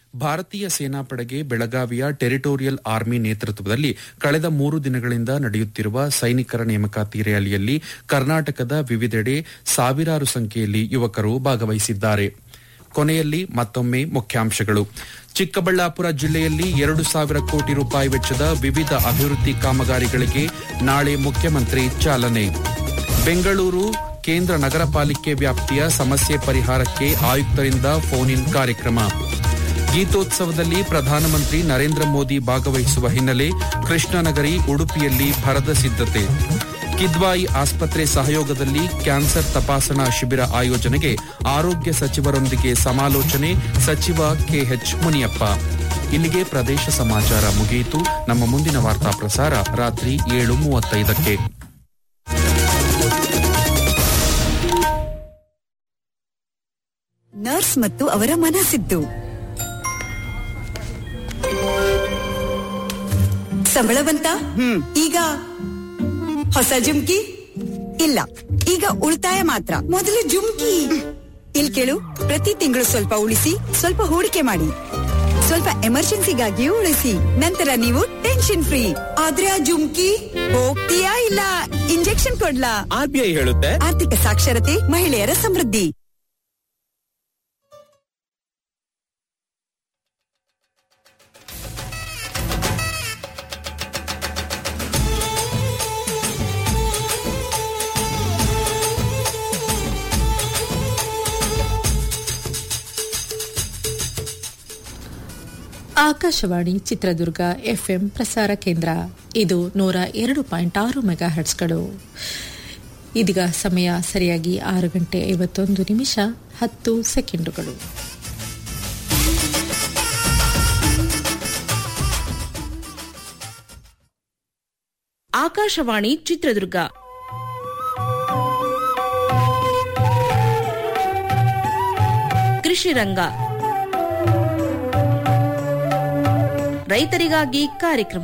ಭಾರತೀಯ ಸೇನಾಪಡೆಗೆ ಬೆಳಗಾವಿಯ territorial army ನೇತೃತ್ವದಲ್ಲಿ ಕಳೆದ ಮೂರು ದಿನಗಳಿಂದ ನಡೆಯುತ್ತಿರುವ ಸೈನಿಕರ ನೇಮಕಾತಿ ರ್ಯಾಲಿಯಲ್ಲಿ ಕರ್ನಾಟಕದ ವಿವಿಧೆಡೆ ಸಾವಿರಾರು ಸಂಖ್ಯೆಯಲ್ಲಿ ಯುವಕರು ಭಾಗವಹಿಸಿದ್ದಾರೆ ಕೊನೆಯಲ್ಲಿ ಮತ್ತೊಮ್ಮೆ ಮುಖ್ಯಾಂಶಗಳು ಚಿಕ್ಕಬಳ್ಳಾಪುರ ಜಿಲ್ಲೆಯಲ್ಲಿ ಎರಡು ಸಾವಿರ ಕೋಟಿ ರೂಪಾಯಿ ವೆಚ್ಚದ ವಿವಿಧ ಅಭಿವೃದ್ಧಿ ಕಾಮಗಾರಿಗಳಿಗೆ ನಾಳೆ ಮುಖ್ಯಮಂತ್ರಿ ಚಾಲನೆ ಬೆಂಗಳೂರು ಕೇಂದ್ರ ನಗರ ಪಾಲಿಕೆ ವ್ಯಾಪ್ತಿಯ ಸಮಸ್ಯೆ ಪರಿಹಾರಕ್ಕೆ ಆಯುಕ್ತರಿಂದ ಫೋನ್ ಇನ್ ಕಾರ್ಯಕ್ರಮ ಗೀತೋತ್ಸವದಲ್ಲಿ ಪ್ರಧಾನಮಂತ್ರಿ ನರೇಂದ್ರ ಮೋದಿ ಭಾಗವಹಿಸುವ ಹಿನ್ನೆಲೆ ಕೃಷ್ಣನಗರಿ ಉಡುಪಿಯಲ್ಲಿ ಭರದ ಸಿದ್ಧತೆ ಕಿದ್ವಾಯಿ ಆಸ್ಪತ್ರೆ ಸಹಯೋಗದಲ್ಲಿ ಕ್ಯಾನ್ಸರ್ ತಪಾಸಣಾ ಶಿಬಿರ ಆಯೋಜನೆಗೆ ಆರೋಗ್ಯ ಸಚಿವರೊಂದಿಗೆ ಸಮಾಲೋಚನೆ ಸಚಿವ ಕೆಎಚ್ ಮುನಿಯಪ್ಪ ಇಲ್ಲಿಗೆ ಪ್ರದೇಶ ಸಮಾಚಾರ ಮುಗಿಯಿತು ನಮ್ಮ ಮುಂದಿನ ವಾರ್ತಾ ಪ್ರಸಾರ ರಾತ್ರಿ ಏಳು ಮೂವತ್ತೈದಕ್ಕೆ ನರ್ಸ್ ಮತ್ತು ಅವರ ಮನಸ್ಸಿದ್ದು ಸಂಬಳ ಬಂತ ಈಗ ಹೊಸ ಜುಮ್ಕಿ ಇಲ್ಲ ಈಗ ಉಳಿತಾಯ ಮಾತ್ರ ಮೊದಲು ಜುಮ್ಕಿ ಇಲ್ ಕೇಳು ಪ್ರತಿ ತಿಂಗಳು ಸ್ವಲ್ಪ ಉಳಿಸಿ ಸ್ವಲ್ಪ ಹೂಡಿಕೆ ಮಾಡಿ ಸ್ವಲ್ಪ ಎಮರ್ಜೆನ್ಸಿಗಾಗಿಯೂ ಉಳಿಸಿ ನಂತರ ನೀವು ಟೆನ್ಷನ್ ಫ್ರೀ ಆದ್ರೆ ಆ ಜುಮ್ಕಿ ಹೋಗ್ತೀಯಾ ಇಲ್ಲ ಇಂಜೆಕ್ಷನ್ ಕೊಡ್ಲಾ ಆರ್ಬಿಐ ಹೇಳುತ್ತೆ ಆರ್ಥಿಕ ಸಾಕ್ಷರತೆ ಮಹಿಳೆಯರ ಸಮೃದ್ಧಿ ಆಕಾಶವಾಣಿ ಚಿತ್ರದುರ್ಗ ಎಫ್ಎಂ ಪ್ರಸಾರ ಕೇಂದ್ರ ಇದು ನೂರ ಎರಡು ಪಾಯಿಂಟ್ ಆರು ಮೆಗಾ ಹರ್ಟ್ಸ್ಗಳು ಇದೀಗ ಸಮಯ ಸರಿಯಾಗಿ ಆರು ಗಂಟೆ ಐವತ್ತೊಂದು ನಿಮಿಷ ಹತ್ತು ಸೆಕೆಂಡುಗಳು ಆಕಾಶವಾಣಿ ಚಿತ್ರದುರ್ಗ ಕೃಷಿ ರಂಗ ರೈತರಿಗಾಗಿ ಕಾರ್ಯಕ್ರಮ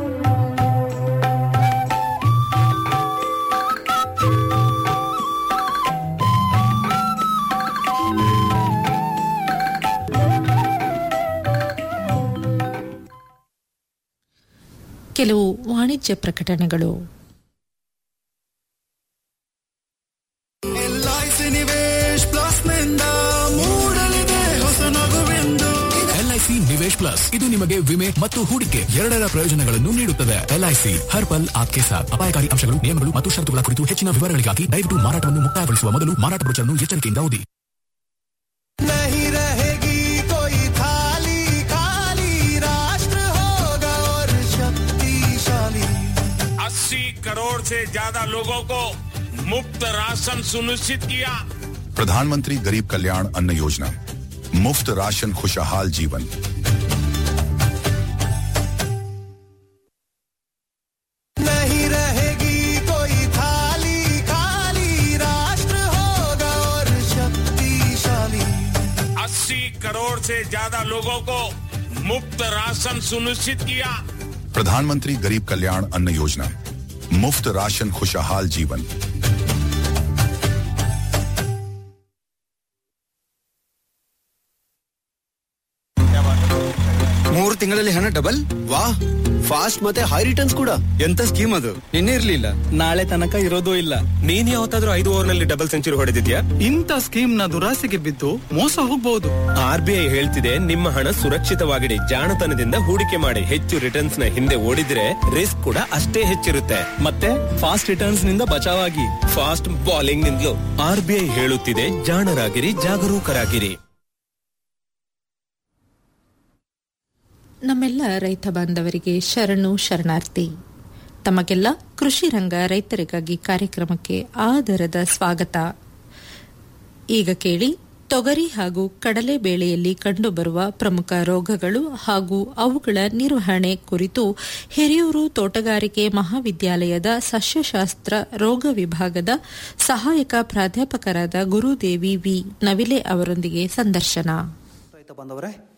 ಕೆಲವು ವಾಣಿಜ್ಯ ಪ್ರಕಟಣೆಗಳು ಎಲ್ಐಸಿ ನಿವೇಶ್ ಪ್ಲಸ್ ನಿಂದ ಮೂಡಲಿದೆ ಹೊಸ ನಗುವೆಂದು ಎಲ್ಐಸಿ ನಿವೇಶ್ ಪ್ಲಸ್ ಇದು ನಿಮಗೆ ವಿಮೆ ಮತ್ತು ಹೂಡಿಕೆ ಎರಡರ ಪ್ರಯೋಜನಗಳನ್ನು ನೀಡುತ್ತದೆ ಎಲ್ಐಸಿ ಹರ್ ಪಲ್ ಆಪ್ಕೆ ಸಾಥ್ ಅಪಾಯಕಾರಿ ಅಂಶಗಳು ನಿಯಮಗಳು ಮತ್ತು ಷರತ್ತುಗಳ ಕುರಿತು ಹೆಚ್ಚಿನ ವಿವರಗಳಿಗಾಗಿ ದಯವಿಟ್ಟು ಮಾರಾಟವನ್ನು ಮುಕ್ತಾಯಗೊಳಿಸುವ ಮೊದಲು ಮಾರಾಟ ಬ್ರೋಚರ್ನ್ನು ಎಚ್ಚರಿಕೆಯಿಂದ ಓದಿ नहीं रहेगी कोई थाली खाली राष्ट्र होगा और शक्तिशाली अस्सी करोड़ से ज्यादा लोगों को मुफ्त राशन सुनिश्चित किया प्रधानमंत्री गरीब कल्याण अन्न योजना मुफ्त राशन खुशहाल जीवन नहीं रहेगी कोई थाली खाली राष्ट्र होगा और शक्तिशाली अस्सी करोड़ से ज्यादा लोगों को मुफ्त राशन सुनिश्चित किया प्रधानमंत्री गरीब कल्याण अन्न योजना मुफ्त राशन खुशहाल जीवन ಮೂರು ತಿಂಗಳಲ್ಲಿ ಹಣ ಡಬಲ್ ವಾ ಫಾಸ್ಟ್ ಮತ್ತೆ ಹೈ ರಿಟರ್ನ್ಸ್ ಕೂಡ ಎಂತ ಸ್ಕೀಮ್ ಅದು ನಿನ್ನೆ ಇರ್ಲಿಲ್ಲ ನಾಳೆ ತನಕ ಇರೋದೂ ಇಲ್ಲ ನೀನ್ ಯಾವತ್ತಾದ್ರೂ ಐದು ಓವರ್ ನಲ್ಲಿ ಡಬಲ್ ಸೆಂಚುರಿ ಹೊಡೆದಿದ್ಯಾ ಇಂಥ ಸ್ಕೀಮ್ ನ ದುರಾಸೆಗೆ ಬಿದ್ದು ಮೋಸ ಹೋಗಬಹುದು ಆರ್ ಬಿ ಐ ಹೇಳ್ತಿದೆ ನಿಮ್ಮ ಹಣ ಸುರಕ್ಷಿತವಾಗಿಡಿ ಜಾಣತನದಿಂದ ಹೂಡಿಕೆ ಮಾಡಿ ಹೆಚ್ಚು ರಿಟರ್ನ್ಸ್ ನ ಹಿಂದೆ ಓಡಿದ್ರೆ ರಿಸ್ಕ್ ಕೂಡ ಅಷ್ಟೇ ಹೆಚ್ಚಿರುತ್ತೆ ಮತ್ತೆ ಫಾಸ್ಟ್ ರಿಟರ್ನ್ಸ್ ನಿಂದ ಬಚಾವಾಗಿ ಫಾಸ್ಟ್ ಬಾಲಿಂಗ್ ನಿಂದಲೂ ಆರ್ ಬಿ ಐ ಹೇಳುತ್ತಿದೆ ಜಾಣರಾಗಿರಿ ಜಾಗರೂಕರಾಗಿರಿ ನಮ್ಮೆಲ್ಲ ರೈತ ಬಾಂಧವರಿಗೆ ಶರಣು ಶರಣಾರ್ಥಿ ತಮಗೆಲ್ಲ ಕೃಷಿ ರಂಗ ರೈತರಿಗಾಗಿ ಕಾರ್ಯಕ್ರಮಕ್ಕೆ ಆದರದ ಸ್ವಾಗತ ಈಗ ಕೇಳಿ ತೊಗರಿ ಹಾಗೂ ಕಡಲೆ ಬೇಳೆಯಲ್ಲಿ ಕಂಡುಬರುವ ಪ್ರಮುಖ ರೋಗಗಳು ಹಾಗೂ ಅವುಗಳ ನಿರ್ವಹಣೆ ಕುರಿತು ಹಿರಿಯೂರು ತೋಟಗಾರಿಕೆ ಮಹಾವಿದ್ಯಾಲಯದ ಸಸ್ಯಶಾಸ್ತ್ರ ರೋಗ ವಿಭಾಗದ ಸಹಾಯಕ ಪ್ರಾಧ್ಯಾಪಕರಾದ ಗುರುದೇವಿ ವಿ ನವಿಲೆ ಅವರೊಂದಿಗೆ ಸಂದರ್ಶನ ರೈತ ಬಾಂಧವರೇ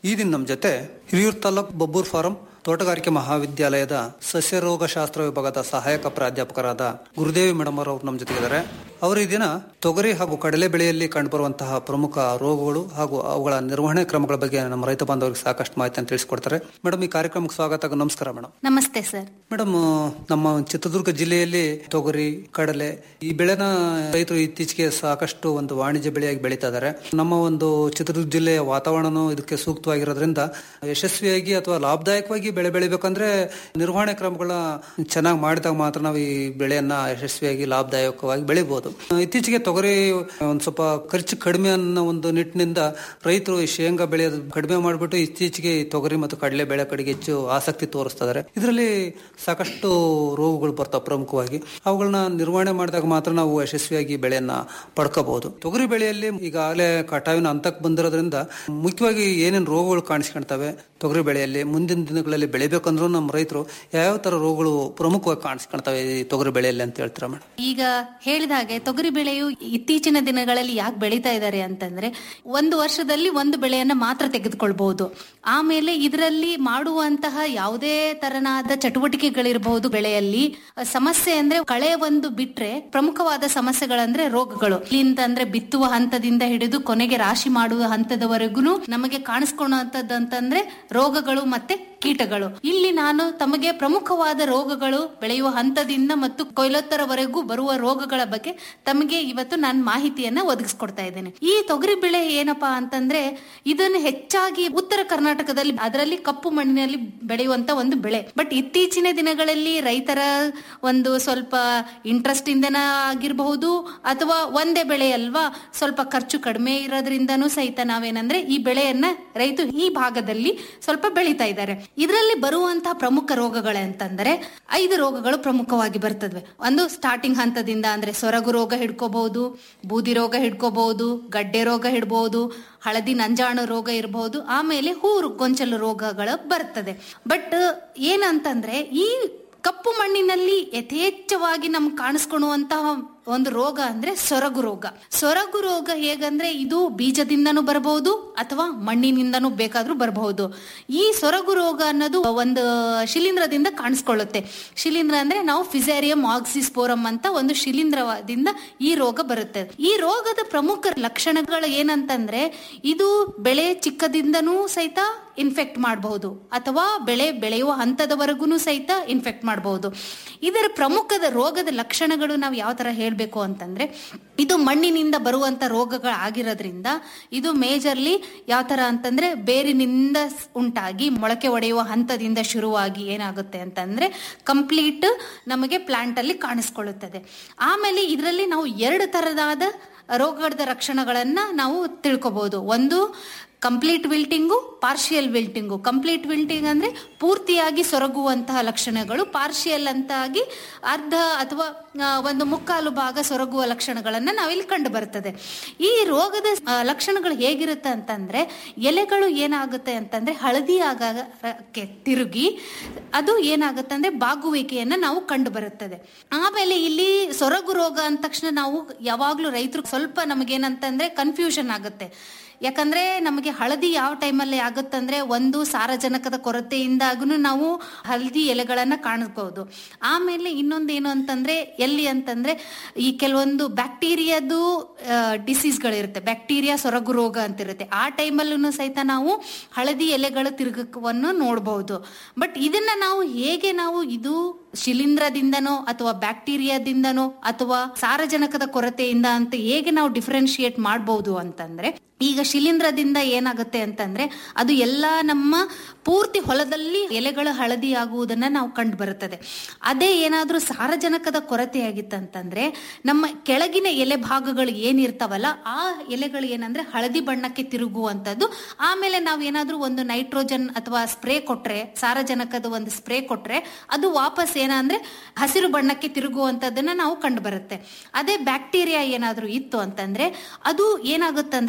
ಈ ದಿನ ನಮ್ಮ ಜೊತೆ ಹಿರಿಯೂರು ತಾಲೂಕ್ ಬಬ್ಬೂರ್ ಫಾರಂ ತೋಟಗಾರಿಕೆ ಮಹಾವಿದ್ಯಾಲಯದ ಸಸ್ಯರೋಗ ಶಾಸ್ತ್ರ ವಿಭಾಗದ ಸಹಾಯಕ ಪ್ರಾಧ್ಯಾಪಕರಾದ ಗುರುದೇವಿ ಮೇಡಮ್ ಅವರು ನಮ್ಮ ಜೊತೆಗಿದ್ದಾರೆ ಅವರು ಈ ದಿನ ತೊಗರಿ ಹಾಗೂ ಕಡಲೆ ಬೆಳೆಯಲ್ಲಿ ಕಂಡುಬರುವಂತಹ ಪ್ರಮುಖ ರೋಗಗಳು ಹಾಗೂ ಅವುಗಳ ನಿರ್ವಹಣೆ ಕ್ರಮಗಳ ಬಗ್ಗೆ ನಮ್ಮ ರೈತ ಬಾಂಧವರಿಗೆ ಸಾಕಷ್ಟು ಮಾಹಿತಿಯನ್ನು ತಿಳಿಸಿಕೊಡ್ತಾರೆ ಮೇಡಮ್ ಈ ಕಾರ್ಯಕ್ರಮಕ್ಕೆ ಸ್ವಾಗತ ನಮಸ್ಕಾರ ಮೇಡಮ್ ನಮಸ್ತೆ ಸರ್ ಮೇಡಮ್ ನಮ್ಮ ಚಿತ್ರದುರ್ಗ ಜಿಲ್ಲೆಯಲ್ಲಿ ತೊಗರಿ ಕಡಲೆ ಈ ಬೆಳೆನ ರೈತರು ಇತ್ತೀಚೆಗೆ ಸಾಕಷ್ಟು ಒಂದು ವಾಣಿಜ್ಯ ಬೆಳೆಯಾಗಿ ಬೆಳೀತಾ ಇದ್ದಾರೆ ನಮ್ಮ ಒಂದು ಚಿತ್ರದುರ್ಗ ಜಿಲ್ಲೆಯ ವಾತಾವರಣನೂ ಇದಕ್ಕೆ ಸೂಕ್ತವಾಗಿರೋದ್ರಿಂದ ಯಶಸ್ವಿಯಾಗಿ ಅಥವಾ ಲಾಭದಾಯಕವಾಗಿ ಬೆಳೆ ಬೆಳಿಬೇಕಂದ್ರೆ ನಿರ್ವಹಣೆ ಕ್ರಮಗಳ ಚೆನ್ನಾಗಿ ಮಾಡಿದಾಗ ಮಾತ್ರ ನಾವು ಈ ಬೆಳೆಯನ್ನ ಯಶಸ್ವಿಯಾಗಿ ಲಾಭದಾಯಕವಾಗಿ ಬೆಳಿಬಹುದು ಇತ್ತೀಚೆಗೆ ತೊಗರಿ ಒಂದ್ ಸ್ವಲ್ಪ ಖರ್ಚು ಕಡಿಮೆ ಅನ್ನೋ ಒಂದು ನಿಟ್ಟಿನಿಂದ ರೈತರು ಈ ಶೇಂಗಾ ಬೆಳೆಯೋದು ಕಡಿಮೆ ಮಾಡಿಬಿಟ್ಟು ಇತ್ತೀಚೆಗೆ ಈ ತೊಗರಿ ಮತ್ತು ಕಡಲೆ ಬೆಳೆ ಕಡೆಗೆ ಹೆಚ್ಚು ಆಸಕ್ತಿ ತೋರಿಸ್ತಾ ಇದಾರೆ ಇದರಲ್ಲಿ ಸಾಕಷ್ಟು ರೋಗಗಳು ಬರ್ತಾವೆ ಪ್ರಮುಖವಾಗಿ ಅವುಗಳನ್ನ ನಿರ್ವಹಣೆ ಮಾಡಿದಾಗ ಮಾತ್ರ ನಾವು ಯಶಸ್ವಿಯಾಗಿ ಬೆಳೆಯನ್ನ ಪಡ್ಕೋಬಹುದು ತೊಗರಿ ಬೆಳೆಯಲ್ಲಿ ಈಗಾಗಲೇ ಕಟಾವಿನ ಹಂತಕ್ಕೆ ಬಂದಿರೋದ್ರಿಂದ ಮುಖ್ಯವಾಗಿ ಏನೇನು ರೋಗಗಳು ಕಾಣಿಸ್ಕೊಳ್ತವೆ ತೊಗರಿ ಬೆಳೆಯಲ್ಲಿ ಮುಂದಿನ ದಿನಗಳಲ್ಲಿ ಬೆಳಿಬೇಕಂದ್ರೂ ನಮ್ಮ ರೈತರು ಯಾವ್ಯಾವ ತರ ರೋಗಗಳು ಪ್ರಮುಖವಾಗಿ ಕಾಣಿಸ್ಕೊಳ್ತವೆ ಈ ತೊಗರಿ ಬೆಳೆಯಲ್ಲಿ ಅಂತ ಹೇಳ್ತೀರಾ ಮೇಡಮ್ ಈಗ ಹೇಳಿದ ಹಾಗೆ ತೊಗರಿ ಬೆಳೆಯು ಇತ್ತೀಚಿನ ದಿನಗಳಲ್ಲಿ ಯಾಕೆ ಬೆಳೀತಾ ಇದ್ದಾರೆ ಅಂತಂದ್ರೆ ಒಂದು ವರ್ಷದಲ್ಲಿ ಒಂದು ಬೆಳೆಯನ್ನ ಮಾತ್ರ ತೆಗೆದುಕೊಳ್ಬಹುದು ಆಮೇಲೆ ಇದರಲ್ಲಿ ಮಾಡುವಂತಹ ಯಾವುದೇ ತರನಾದ ಚಟುವಟಿಕೆಗಳಿರಬಹುದು ಬೆಳೆಯಲ್ಲಿ ಸಮಸ್ಯೆ ಅಂದ್ರೆ ಕಳೆ ಒಂದು ಬಿಟ್ರೆ ಪ್ರಮುಖವಾದ ಸಮಸ್ಯೆಗಳಂದ್ರೆ ರೋಗಗಳು ಇಲ್ಲಿಂತಂದ್ರೆ ಬಿತ್ತುವ ಹಂತದಿಂದ ಹಿಡಿದು ಕೊನೆಗೆ ರಾಶಿ ಮಾಡುವ ಹಂತದವರೆಗೂ ನಮಗೆ ಕಾಣಿಸ್ಕೊಳ್ಳುವಂತದ್ದು ಅಂತಂದ್ರೆ ರೋಗಗಳು ಮತ್ತೆ ಕೀಟಗಳು ಇಲ್ಲಿ ನಾನು ತಮಗೆ ಪ್ರಮುಖವಾದ ರೋಗಗಳು ಬೆಳೆಯುವ ಹಂತದಿಂದ ಮತ್ತು ಕೊಯ್ಲೊತ್ತರವರೆಗೂ ಬರುವ ರೋಗಗಳ ಬಗ್ಗೆ ತಮಗೆ ಇವತ್ತು ನಾನು ಮಾಹಿತಿಯನ್ನ ಒದಗಿಸ್ಕೊಡ್ತಾ ಇದ್ದೇನೆ ಈ ತೊಗರಿ ಬೆಳೆ ಏನಪ್ಪಾ ಅಂತಂದ್ರೆ ಇದನ್ನು ಹೆಚ್ಚಾಗಿ ಉತ್ತರ ಕರ್ನಾಟಕದಲ್ಲಿ ಅದರಲ್ಲಿ ಕಪ್ಪು ಮಣ್ಣಿನಲ್ಲಿ ಬೆಳೆಯುವಂತ ಒಂದು ಬೆಳೆ ಬಟ್ ಇತ್ತೀಚಿನ ದಿನಗಳಲ್ಲಿ ರೈತರ ಒಂದು ಸ್ವಲ್ಪ ಇಂಟ್ರೆಸ್ಟ್ ಇಂದನ ಆಗಿರಬಹುದು ಅಥವಾ ಒಂದೇ ಬೆಳೆ ಅಲ್ವಾ ಸ್ವಲ್ಪ ಖರ್ಚು ಕಡಿಮೆ ಇರೋದ್ರಿಂದನೂ ಸಹಿತ ನಾವೇನಂದ್ರೆ ಈ ಬೆಳೆಯನ್ನ ರೈತ ಈ ಭಾಗದಲ್ಲಿ ಸ್ವಲ್ಪ ಬೆಳೀತಾ ಇದ್ದಾರೆ ಇದರಲ್ಲಿ ಬರುವಂತಹ ಪ್ರಮುಖ ರೋಗಗಳಂತಂದ್ರೆ ಐದು ರೋಗಗಳು ಪ್ರಮುಖವಾಗಿ ಬರ್ತದೆ ಒಂದು ಸ್ಟಾರ್ಟಿಂಗ್ ಹಂತದಿಂದ ಅಂದ್ರೆ ಸೊರಗು ರೋಗ ಹಿಡ್ಕೋಬಹುದು ಬೂದಿ ರೋಗ ಹಿಡ್ಕೋಬಹುದು ಗಡ್ಡೆ ರೋಗ ಹಿಡ್ಬಹುದು ಹಳದಿ ನಂಜಾಣು ರೋಗ ಇರಬಹುದು ಆಮೇಲೆ ಹೂರು ಗೊಂಚಲು ರೋಗಗಳು ಬರ್ತದೆ ಬಟ್ ಏನಂತಂದ್ರೆ ಈ ಕಪ್ಪು ಮಣ್ಣಿನಲ್ಲಿ ಯಥೇಚ್ಛವಾಗಿ ನಮ್ಗೆ ಕಾಣಿಸ್ಕೊಳ್ಳುವಂತಹ ಒಂದು ರೋಗ ಅಂದ್ರೆ ಸೊರಗು ರೋಗ ಸೊರಗು ರೋಗ ಹೇಗಂದ್ರೆ ಇದು ಬೀಜದಿಂದನೂ ಬರಬಹುದು ಅಥವಾ ಮಣ್ಣಿನಿಂದನೂ ಬೇಕಾದ್ರೂ ಬರಬಹುದು ಈ ಸೊರಗು ರೋಗ ಅನ್ನೋದು ಒಂದು ಶಿಲೀಂಧ್ರದಿಂದ ಕಾಣಿಸ್ಕೊಳ್ಳುತ್ತೆ ಶಿಲೀಂಧ್ರ ಅಂದ್ರೆ ನಾವು ಫಿಸೇರಿಯಂ ಆಕ್ಸಿಸ್ಪೋರಮ್ ಅಂತ ಒಂದು ಶಿಲೀಂಧ್ರದಿಂದ ಈ ರೋಗ ಬರುತ್ತೆ ಈ ರೋಗದ ಪ್ರಮುಖ ಲಕ್ಷಣಗಳು ಏನಂತಂದ್ರೆ ಇದು ಬೆಳೆ ಚಿಕ್ಕದಿಂದನೂ ಸಹಿತ ಇನ್ಫೆಕ್ಟ್ ಮಾಡಬಹುದು ಅಥವಾ ಬೆಳೆ ಬೆಳೆಯುವ ಹಂತದವರೆಗೂ ಸಹಿತ ಇನ್ಫೆಕ್ಟ್ ಮಾಡಬಹುದು ಇದರ ಪ್ರಮುಖದ ರೋಗದ ಲಕ್ಷಣಗಳು ನಾವು ಯಾವ ತರ ಹೇಳ್ಬೇಕು ಅಂತಂದ್ರೆ ಇದು ಮಣ್ಣಿನಿಂದ ಬರುವಂತ ರೋಗಗಳು ಆಗಿರೋದ್ರಿಂದ ಇದು ಮೇಜರ್ಲಿ ಯಾವ ತರ ಅಂತಂದ್ರೆ ಬೇರಿನಿಂದ ಉಂಟಾಗಿ ಮೊಳಕೆ ಒಡೆಯುವ ಹಂತದಿಂದ ಶುರುವಾಗಿ ಏನಾಗುತ್ತೆ ಅಂತಂದ್ರೆ ಕಂಪ್ಲೀಟ್ ನಮಗೆ ಪ್ಲಾಂಟ್ ಅಲ್ಲಿ ಕಾಣಿಸ್ಕೊಳ್ಳುತ್ತದೆ ಆಮೇಲೆ ಇದರಲ್ಲಿ ನಾವು ಎರಡು ತರದಾದ ರೋಗದ ಲಕ್ಷಣಗಳನ್ನ ನಾವು ತಿಳ್ಕೊಬಹುದು ಒಂದು complete wilting partial wilting complete wilting ಅಂದ್ರೆ ಪೂರ್ತಿಯಾಗಿ ಸೊರಗುವಂತಹ ಲಕ್ಷಣಗಳು ಪಾರ್ಷಿಯಲ್ ಅಂತಾಗಿ ಅರ್ಧ ಅಥವಾ ಆ, ಒಂದು ಮುಕ್ಕಾಲು ಭಾಗ ಸೊರಗುವ ಲಕ್ಷಣಗಳನ್ನ ನಾವಿಲ್ಲಿ ಕಂಡು ಬರ್ತದೆ ಈ ರೋಗದ ಆ, ಲಕ್ಷಣಗಳು ಹೇಗಿರುತ್ತೆ ಅಂತಂದ್ರೆ ಎಲೆಗಳು ಏನಾಗುತ್ತೆ ಅಂತಂದ್ರೆ ಹಳದಿ ಆಗಕ್ಕೆ ತಿರುಗಿ ಅದು ಏನಾಗುತ್ತೆ ಅಂದ್ರೆ ಬಾಗುವಿಕೆಯನ್ನ ನಾವು ಕಂಡು ಬರುತ್ತದೆ ಆಮೇಲೆ ಇಲ್ಲಿ ಸೊರಗು ರೋಗ ಅಂದ ತಕ್ಷಣ ನಾವು ಯಾವಾಗ್ಲೂ ರೈತರು ಸ್ವಲ್ಪ ನಮಗೇನಂತಂದ್ರೆ ಕನ್ಫ್ಯೂಷನ್ ಆಗುತ್ತೆ ಯಾಕಂದ್ರೆ ನಮಗೆ ಹಳದಿ ಯಾವ ಟೈಮಲ್ಲಿ ಆಗುತ್ತಂದ್ರೆ ಒಂದು ಸಾರಜನಕದ ಕೊರತೆಯಿಂದಾಗೂ ನಾವು ಹಳದಿ ಎಲೆಗಳನ್ನ ಕಾಣಬಹುದು ಆಮೇಲೆ ಇನ್ನೊಂದೇನು ಅಂತಂದ್ರೆ ಎಲ್ಲಿ ಅಂತಂದ್ರೆ ಈ ಕೆಲವೊಂದು ಬ್ಯಾಕ್ಟೀರಿಯಾದು ಡಿಸೀಸ್ಗಳಿರುತ್ತೆ ಬ್ಯಾಕ್ಟೀರಿಯಾ ಸೊರಗು ರೋಗ ಅಂತಿರುತ್ತೆ ಆ ಟೈಮಲ್ಲೂ ಸಹಿತ ನಾವು ಹಳದಿ ಎಲೆಗಳ ತಿರುಗವನ್ನು ನೋಡಬಹುದು ಬಟ್ ಇದನ್ನ ನಾವು ಹೇಗೆ ನಾವು ಇದು ಶಿಲೀಂಧ್ರದಿಂದನೋ ಅಥವಾ ಬ್ಯಾಕ್ಟೀರಿಯಾದಿಂದನೋ ಅಥವಾ ಸಾರಜನಕದ ಕೊರತೆಯಿಂದ ಅಂತ ಹೇಗೆ ನಾವು ಡಿಫ್ರೆನ್ಶಿಯೇಟ್ ಮಾಡಬಹುದು ಅಂತಂದ್ರೆ ಈಗ ಶಿಲೀಂಧ್ರದಿಂದ ಏನಾಗುತ್ತೆ ಅಂತಂದ್ರೆ ಅದು ಎಲ್ಲ ನಮ್ಮ ಪೂರ್ತಿ ಹೊಲದಲ್ಲಿ ಎಲೆಗಳು ಹಳದಿ ಆಗುವುದನ್ನ ನಾವು ಕಂಡು ಬರುತ್ತದೆ ಅದೇ ಏನಾದ್ರೂ ಸಾರಜನಕದ ಕೊರತೆ ಆಗಿತ್ತಂತಂದ್ರೆ ನಮ್ಮ ಕೆಳಗಿನ ಎಲೆ ಭಾಗಗಳು ಏನಿರ್ತಾವಲ್ಲ ಆ ಎಲೆಗಳು ಏನಂದ್ರೆ ಹಳದಿ ಬಣ್ಣಕ್ಕೆ ತಿರುಗುವಂತದ್ದು ಆಮೇಲೆ ನಾವ್ ಏನಾದ್ರೂ ಒಂದು ನೈಟ್ರೋಜನ್ ಅಥವಾ ಸ್ಪ್ರೇ ಕೊಟ್ರೆ ಸಾರಜನಕದ ಒಂದು ಸ್ಪ್ರೇ ಕೊಟ್ರೆ ಅದು ವಾಪಸ್ ಏನಂದ್ರೆ ಹಸಿರು ಬಣ್ಣಕ್ಕೆ ತಿರುಗುವಂತದನ್ನ ನಾವು ಕಂಡು ಬರುತ್ತೆ ಅದೇ ಬ್ಯಾಕ್ಟೀರಿಯಾ ಏನಾದ್ರೂ ಇತ್ತು ಅಂತಂದ್ರೆ ಅದು ಏನಾಗುತ್ತಂದ್ರೆ ಈ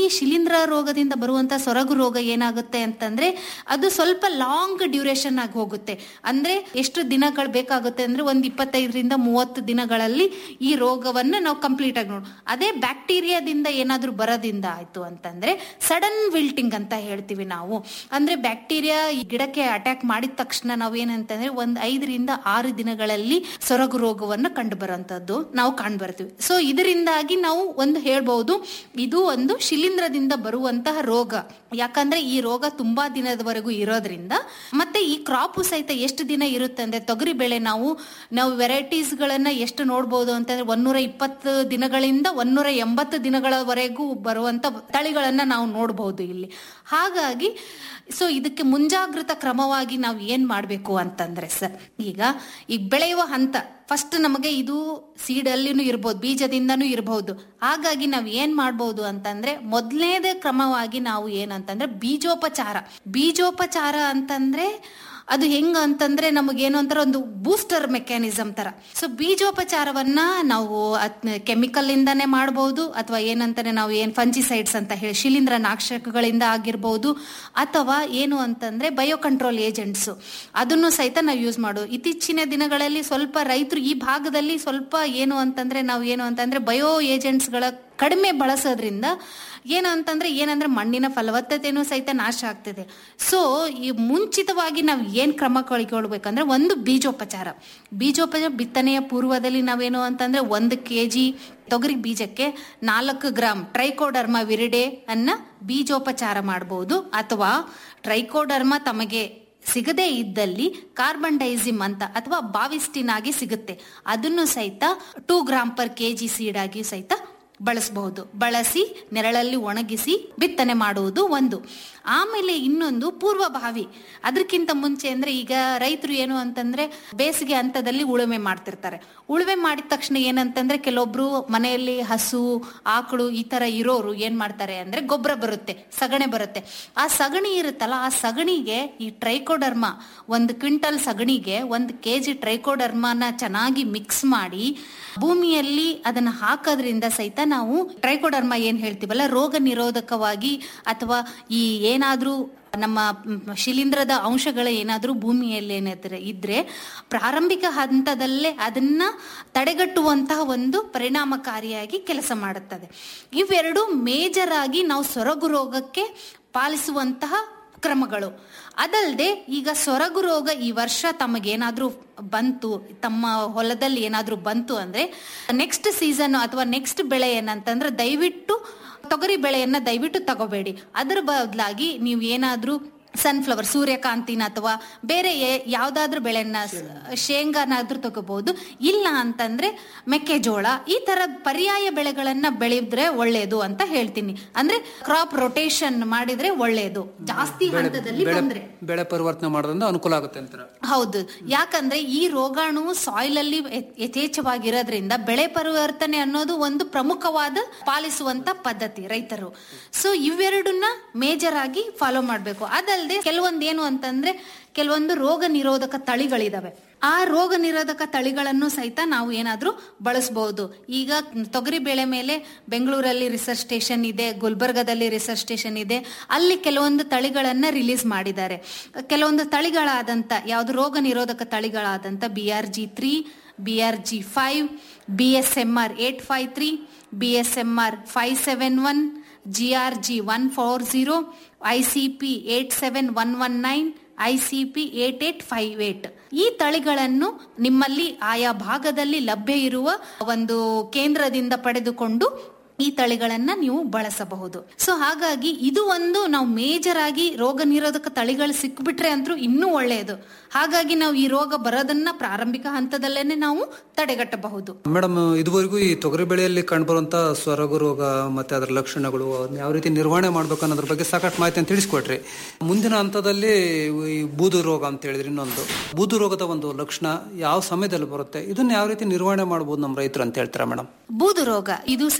ಶಿಲೀಂಧ್ರ ರೋಗದಿಂದ ಬರುವಂತ ಸೊರಗು ರೋಗ ಏನಾಗುತ್ತೆ ಅಂತಂದ್ರೆ ಅದು ಸ್ವಲ್ಪ ಲಾಂಗ್ ಡ್ಯೂರೇಷನ್ ಆಗಿ ಹೋಗುತ್ತೆ ಅಂದ್ರೆ ಎಷ್ಟು ದಿನಗಳು ಬೇಕಾಗುತ್ತೆ ಅಂದ್ರೆ ಒಂದ್ ಇಪ್ಪತ್ತೈದರಿಂದ ಮೂವತ್ತು ದಿನಗಳಲ್ಲಿ ಈ ರೋಗವನ್ನ ನಾವು ಕಂಪ್ಲೀಟ್ ಆಗಿ ನೋಡ್ ಅದೇ ಬ್ಯಾಕ್ಟೀರಿಯಾದಿಂದ ಏನಾದ್ರೂ ಬರೋದಿಂದ ಆಯ್ತು ಅಂತಂದ್ರೆ ಸಡನ್ ವಿಲ್ಟಿಂಗ್ ಅಂತ ಹೇಳ್ತೀವಿ ನಾವು ಅಂದ್ರೆ ಬ್ಯಾಕ್ಟೀರಿಯಾ ಈ ಗಿಡಕ್ಕೆ ಅಟ್ಯಾಕ್ ಮಾಡಿದ ತಕ್ಷಣ ನಾವು ಏನಂತಂದ್ರೆ ಒಂದ್ ಐದರಿಂದ ಆರು ದಿನಗಳಲ್ಲಿ ಸೊರಗು ರೋಗವನ್ನ ಕಂಡು ಬರುವಂತದ್ದು ನಾವು ಕಾಣ್ ಬರ್ತೀವಿ ಸೊ ಇದರಿಂದಾಗಿ ನಾವು ಒಂದು ಹೇಳ್ಬಹುದು ಇದು ಒಂದು ಶಿಲೀಂಧ್ರದಿಂದ ಬರುವಂತಹ ರೋಗ ಯಾಕಂದ್ರೆ ಈ ರೋಗ ತುಂಬಾ ದಿನದವರೆಗೂ ಇರೋದ್ರಿಂದ ಮತ್ತೆ ಈ ಕ್ರಾಪ್ ಸಹಿತ ಎಷ್ಟು ದಿನ ಇರುತ್ತೆ ಅಂದ್ರೆ ತೊಗರಿ ಬೆಳೆ ನಾವು ನಾವು ವೆರೈಟೀಸ್ ಗಳನ್ನ ಎಷ್ಟು ನೋಡ್ಬೋದು ಅಂತಂದ್ರೆ ಒಂದೂರ ಇಪ್ಪತ್ತು ದಿನಗಳಿಂದ ಒಂದೂರ ಎಂಬತ್ತು ದಿನಗಳವರೆಗೂ ಬರುವಂತ ತಳಿಗಳನ್ನ ನಾವು ನೋಡಬಹುದು ಇಲ್ಲಿ ಹಾಗಾಗಿ ಸೊ ಇದಕ್ಕೆ ಮುಂಜಾಗ್ರತ ಕ್ರಮವಾಗಿ ನಾವು ಏನ್ ಮಾಡ್ಬೇಕು ಅಂತಂದ್ರೆ ಸರ್ ಈಗ ಈಗ ಬೆಳೆಯುವ ಹಂತ ಫಸ್ಟ್ ನಮಗೆ ಇದು ಸೀಡ್ ಅಲ್ಲಿನೂ ಇರ್ಬೋದು ಬೀಜದಿಂದನೂ ಇರಬಹುದು ಹಾಗಾಗಿ ನಾವು ಏನ್ ಮಾಡ್ಬೋದು ಅಂತಂದ್ರೆ ಮೊದಲನೇದೇ ಕ್ರಮವಾಗಿ ನಾವು ಏನಂತಂದ್ರೆ ಬೀಜೋಪಚಾರ ಬೀಜೋಪಚಾರ ಅಂತಂದ್ರೆ ಅದು ಹೆಂಗ ಅಂತಂದ್ರೆ ನಮಗೇನು ಅಂತಾರ ಒಂದು ಬೂಸ್ಟರ್ ಮೆಕ್ಯಾನಿಸಮ್ ತರ ಸೊ ಬೀಜೋಪಚಾರವನ್ನ ನಾವು ಕೆಮಿಕಲ್ ಇಂದಾನೆ ಮಾಡಬಹುದು ಅಥವಾ ಏನಂತಾನೆ ನಾವು ಏನ್ ಫಂಜಿಸೈಡ್ಸ್ ಅಂತ ಹೇಳಿ ಶಿಲೀಂಧ್ರ ನಾಶಕಗಳಿಂದ ಆಗಿರ್ಬೋದು ಅಥವಾ ಏನು ಅಂತಂದ್ರೆ ಬಯೋ ಕಂಟ್ರೋಲ್ ಏಜೆಂಟ್ಸ್ ಅದನ್ನು ಸಹಿತ ನಾವು ಯೂಸ್ ಮಾಡೋದು ಇತ್ತೀಚಿನ ದಿನಗಳಲ್ಲಿ ಸ್ವಲ್ಪ ರೈತರು ಈ ಭಾಗದಲ್ಲಿ ಸ್ವಲ್ಪ ಏನು ಅಂತಂದ್ರೆ ನಾವು ಏನು ಅಂತಂದ್ರೆ ಬಯೋ ಏಜೆಂಟ್ಸ್ ಗಳ ಕಡಿಮೆ ಬಳಸೋದ್ರಿಂದ ಏನು ಅಂತಂದ್ರೆ ಏನಂದ್ರೆ ಮಣ್ಣಿನ ಫಲವತ್ತತೆನೂ ಸಹಿತ ನಾಶ ಆಗ್ತಿದೆ ಸೊ ಈ ಮುಂಚಿತವಾಗಿ ನಾವು ಏನ್ ಕ್ರಮ ಕೈಗೊಳ್ಬೇಕಂದ್ರೆ ಒಂದು ಬೀಜೋಪಚಾರ ಬೀಜೋಪಚಾರ ಬಿತ್ತನೆಯ ಪೂರ್ವದಲ್ಲಿ ನಾವೇನು ಅಂತಂದ್ರೆ ಒಂದು ಕೆಜಿ ತೊಗರಿ ಬೀಜಕ್ಕೆ ನಾಲ್ಕು ಗ್ರಾಮ್ ಟ್ರೈಕೋಡರ್ಮಾ ವಿರಿಡೆ ಅನ್ನ ಬೀಜೋಪಚಾರ ಮಾಡಬಹುದು ಅಥವಾ ಟ್ರೈಕೋಡರ್ಮಾ ತಮಗೆ ಸಿಗದೇ ಇದ್ದಲ್ಲಿ ಕಾರ್ಬನ್ ಡೈಸಿಮ್ ಅಂತ ಅಥವಾ ಬಾವಿಸ್ಟಿನ್ ಆಗಿ ಸಿಗುತ್ತೆ ಅದನ್ನು ಸಹಿತ two gram per KG seed ಆಗಿ ಸಹಿತ ಬಳಸಬಹುದು ಬಳಸಿ ನೆರಳಲ್ಲಿ ಒಣಗಿಸಿ ಬಿತ್ತನೆ ಮಾಡುವುದು ಒಂದು ಆಮೇಲೆ ಇನ್ನೊಂದು ಪೂರ್ವಭಾವಿ ಅದಕ್ಕಿಂತ ಮುಂಚೆ ಅಂದ್ರೆ ಈಗ ರೈತರು ಏನು ಅಂತಂದ್ರೆ ಬೇಸಿಗೆ ಹಂತದಲ್ಲಿ ಉಳುಮೆ ಮಾಡ್ತಿರ್ತಾರೆ ಉಳುಮೆ ಮಾಡಿದ ತಕ್ಷಣ ಏನಂತಂದ್ರೆ ಕೆಲವೊಬ್ರು ಮನೆಯಲ್ಲಿ ಹಸು ಆಕಳು ಈ ತರ ಇರೋರು ಏನ್ ಮಾಡ್ತಾರೆ ಅಂದ್ರೆ ಗೊಬ್ಬರ ಬರುತ್ತೆ ಸಗಣಿ ಬರುತ್ತೆ ಆ ಸಗಣಿ ಇರುತ್ತಲ್ಲ ಆ ಸಗಣಿಗೆ ಈ ಟ್ರೈಕೋಡರ್ಮಾ ಒಂದು ಕ್ವಿಂಟಲ್ ಸಗಣಿಗೆ ಒಂದು ಕೆಜಿ ಟ್ರೈಕೋಡರ್ಮಾನ ಚೆನ್ನಾಗಿ ಮಿಕ್ಸ್ ಮಾಡಿ ಭೂಮಿಯಲ್ಲಿ ಅದನ್ನ ಹಾಕೋದ್ರಿಂದ ಸಹಿತ ನಾವು ಟ್ರೈಕೋಡರ್ಮಾ ಏನ್ ಹೇಳ್ತೀವಲ್ಲ ರೋಗ ನಿರೋಧಕವಾಗಿ ಅಥವಾ ಈ ಏನಾದ್ರೂ ನಮ್ಮ ಶಿಲೀಂಧ್ರದ ಅಂಶಗಳ ಏನಾದ್ರೂ ಭೂಮಿಯಲ್ಲಿ ಏನಾದ್ರೆ ಇದ್ರೆ ಪ್ರಾರಂಭಿಕ ಹಂತದಲ್ಲೇ ಅದನ್ನ ತಡೆಗಟ್ಟುವಂತಹ ಒಂದು ಪರಿಣಾಮಕಾರಿಯಾಗಿ ಕೆಲಸ ಮಾಡುತ್ತದೆ ಇವೆರಡು ಮೇಜರ್ ಆಗಿ ನಾವು ಸೊರಗು ರೋಗಕ್ಕೆ ಪಾಲಿಸುವಂತಹ ಕ್ರಮಗಳು ಅದಲ್ಲದೆ ಈಗ ಸೊರಗು ರೋಗ ಈ ವರ್ಷ ತಮಗೇನಾದ್ರೂ ಬಂತು ತಮ್ಮ ಹೊಲದಲ್ಲಿ ಏನಾದ್ರೂ ಬಂತು ಅಂದ್ರೆ ನೆಕ್ಸ್ಟ್ ಸೀಸನ್ ಅಥವಾ ನೆಕ್ಸ್ಟ್ ಬೆಳೆ ಏನಂತಂದ್ರೆ ದಯವಿಟ್ಟು ತೊಗರಿ ಬೆಳೆಯನ್ನ ದಯವಿಟ್ಟು ತಗೋಬೇಡಿ ಅದರ ಬದಲಾಗಿ ನೀವು ಏನಾದ್ರೂ ಸನ್ಫ್ಲವರ್ ಸೂರ್ಯಕಾಂತಿನ ಅಥವಾ ಬೇರೆ ಯಾವ್ದಾದ್ರೂ ಬೆಳೆಯನ್ನ ಶೇಂಗಾನಾದ್ರೂ ತಗೋಬಹುದು ಇಲ್ಲ ಅಂತಂದ್ರೆ ಮೆಕ್ಕೆಜೋಳ ಈ ತರ ಪರ್ಯಾಯ ಬೆಳೆಗಳನ್ನ ಬೆಳೆದ್ರೆ ಒಳ್ಳೇದು ಅಂತ ಹೇಳ್ತೀನಿ ಅಂದ್ರೆ ಕ್ರಾಪ್ ರೊಟೇಷನ್ ಮಾಡಿದ್ರೆ ಒಳ್ಳೇದು ಜಾಸ್ತಿ ಹಂತದಲ್ಲಿ ಬಂದ್ರೆ ಬೆಳೆ ಪರಿವರ್ತನೆ ಮಾಡೋದ್ರಿಂದ ಅನುಕೂಲ ಆಗುತ್ತೆ ಅಂತಾರೆ ಹೌದು ಯಾಕಂದ್ರೆ ಈ ರೋಗಾಣು ಸಾಯಿಲ್ ಅಲ್ಲಿ ಯಥೇಚ್ಛವಾಗಿರೋದ್ರಿಂದ ಬೆಳೆ ಪರಿವರ್ತನೆ ಅನ್ನೋದು ಒಂದು ಪ್ರಮುಖವಾದ ಪಾಲಿಸುವಂತ ಪದ್ಧತಿ ರೈತರು ಸೊ ಇವೆರಡನ್ನ ಮೇಜರ್ ಆಗಿ ಫಾಲೋ ಮಾಡ್ಬೇಕು ಅದಲ್ಲದೆ ಕೆಲವೊಂದು ಏನು ಅಂತಂದ್ರೆ ಕೆಲವೊಂದು ರೋಗ ನಿರೋಧಕ ತಳಿಗಳಿದಾವೆ ಆ ರೋಗ ನಿರೋಧಕ ತಳಿಗಳನ್ನು ಸಹಿತ ನಾವು ಏನಾದ್ರೂ ಬಳಸಬಹುದು ಈಗ ತೊಗರಿ ಬೆಳೆ ಮೇಲೆ ಬೆಂಗಳೂರಲ್ಲಿ ರಿಸರ್ಚ್ ಸ್ಟೇಷನ್ ಇದೆ ಗುಲ್ಬರ್ಗದಲ್ಲಿ ರಿಸರ್ಚ್ ಸ್ಟೇಷನ್ ಇದೆ ಅಲ್ಲಿ ಕೆಲವೊಂದು ತಳಿಗಳನ್ನ ರಿಲೀಸ್ ಮಾಡಿದ್ದಾರೆ ಕೆಲವೊಂದು ತಳಿಗಳಾದಂತ ಯಾವ್ದು ರೋಗ ನಿರೋಧಕ ತಳಿಗಳಾದಂತ B R G three B R G five B S M R eight five three B S M R five seven one G R G one four zero I C P eight seven one one nine I C P eight eight five eight ಈ ತಳಿಗಳನ್ನು ನಿಮ್ಮಲ್ಲಿ ಆಯಾ ಭಾಗದಲ್ಲಿ ಲಭ್ಯ ಇರುವ ಒಂದು ಕೇಂದ್ರದಿಂದ ಪಡೆದುಕೊಂಡು ಈ ತಳಿಗಳನ್ನ ನೀವು ಬಳಸಬಹುದು ಸೊ ಹಾಗಾಗಿ ಇದು ಒಂದು ನಾವು ಮೇಜರ್ ಆಗಿ ರೋಗ ನಿರೋಧಕ ತಳಿಗಳು ಸಿಕ್ಬಿಟ್ರೆ ಅಂತೂ ಇನ್ನೂ ಒಳ್ಳೆಯದು ಹಾಗಾಗಿ ನಾವು ಈ ರೋಗ ಬರೋದನ್ನ ಪ್ರಾರಂಭಿಕ ಹಂತದಲ್ಲೇನೆ ನಾವು ತಡೆಗಟ್ಟಬಹುದು ಮೇಡಮ್ ಇದುವರೆಗೂ ಈ ತೊಗರಿ ಬೆಳೆಯಲ್ಲಿ ಕಂಡುಬರುವಂತ ಸ್ವರಗು ರೋಗ ಮತ್ತೆ ಅದರ ಲಕ್ಷಣಗಳು ಅದನ್ನ ಯಾವ ರೀತಿ ನಿರ್ವಹಣೆ ಮಾಡ್ಬೇಕು ಅನ್ನೋದ್ರ ಬಗ್ಗೆ ಸಾಕಷ್ಟು ಮಾಹಿತಿಯನ್ನು ತಿಳಿಸ್ಕೊಟ್ರಿ ಮುಂದಿನ ಹಂತದಲ್ಲಿ ಈ ಬೂದು ರೋಗ ಅಂತ ಹೇಳಿದ್ರಿ ಇನ್ನೊಂದು ಬೂದು ರೋಗದ ಒಂದು ಲಕ್ಷಣ ಯಾವ ಸಮಯದಲ್ಲಿ ಬರುತ್ತೆ ಇದನ್ನ ಯಾವ ರೀತಿ ನಿರ್ವಹಣೆ ಮಾಡಬಹುದು ನಮ್ಮ ರೈತರು ಅಂತ ಹೇಳ್ತೀರಾ ಮೇಡಮ್ ಬೂದು ರೋಗ ಇದು ಸಹಿತ ಒಂದು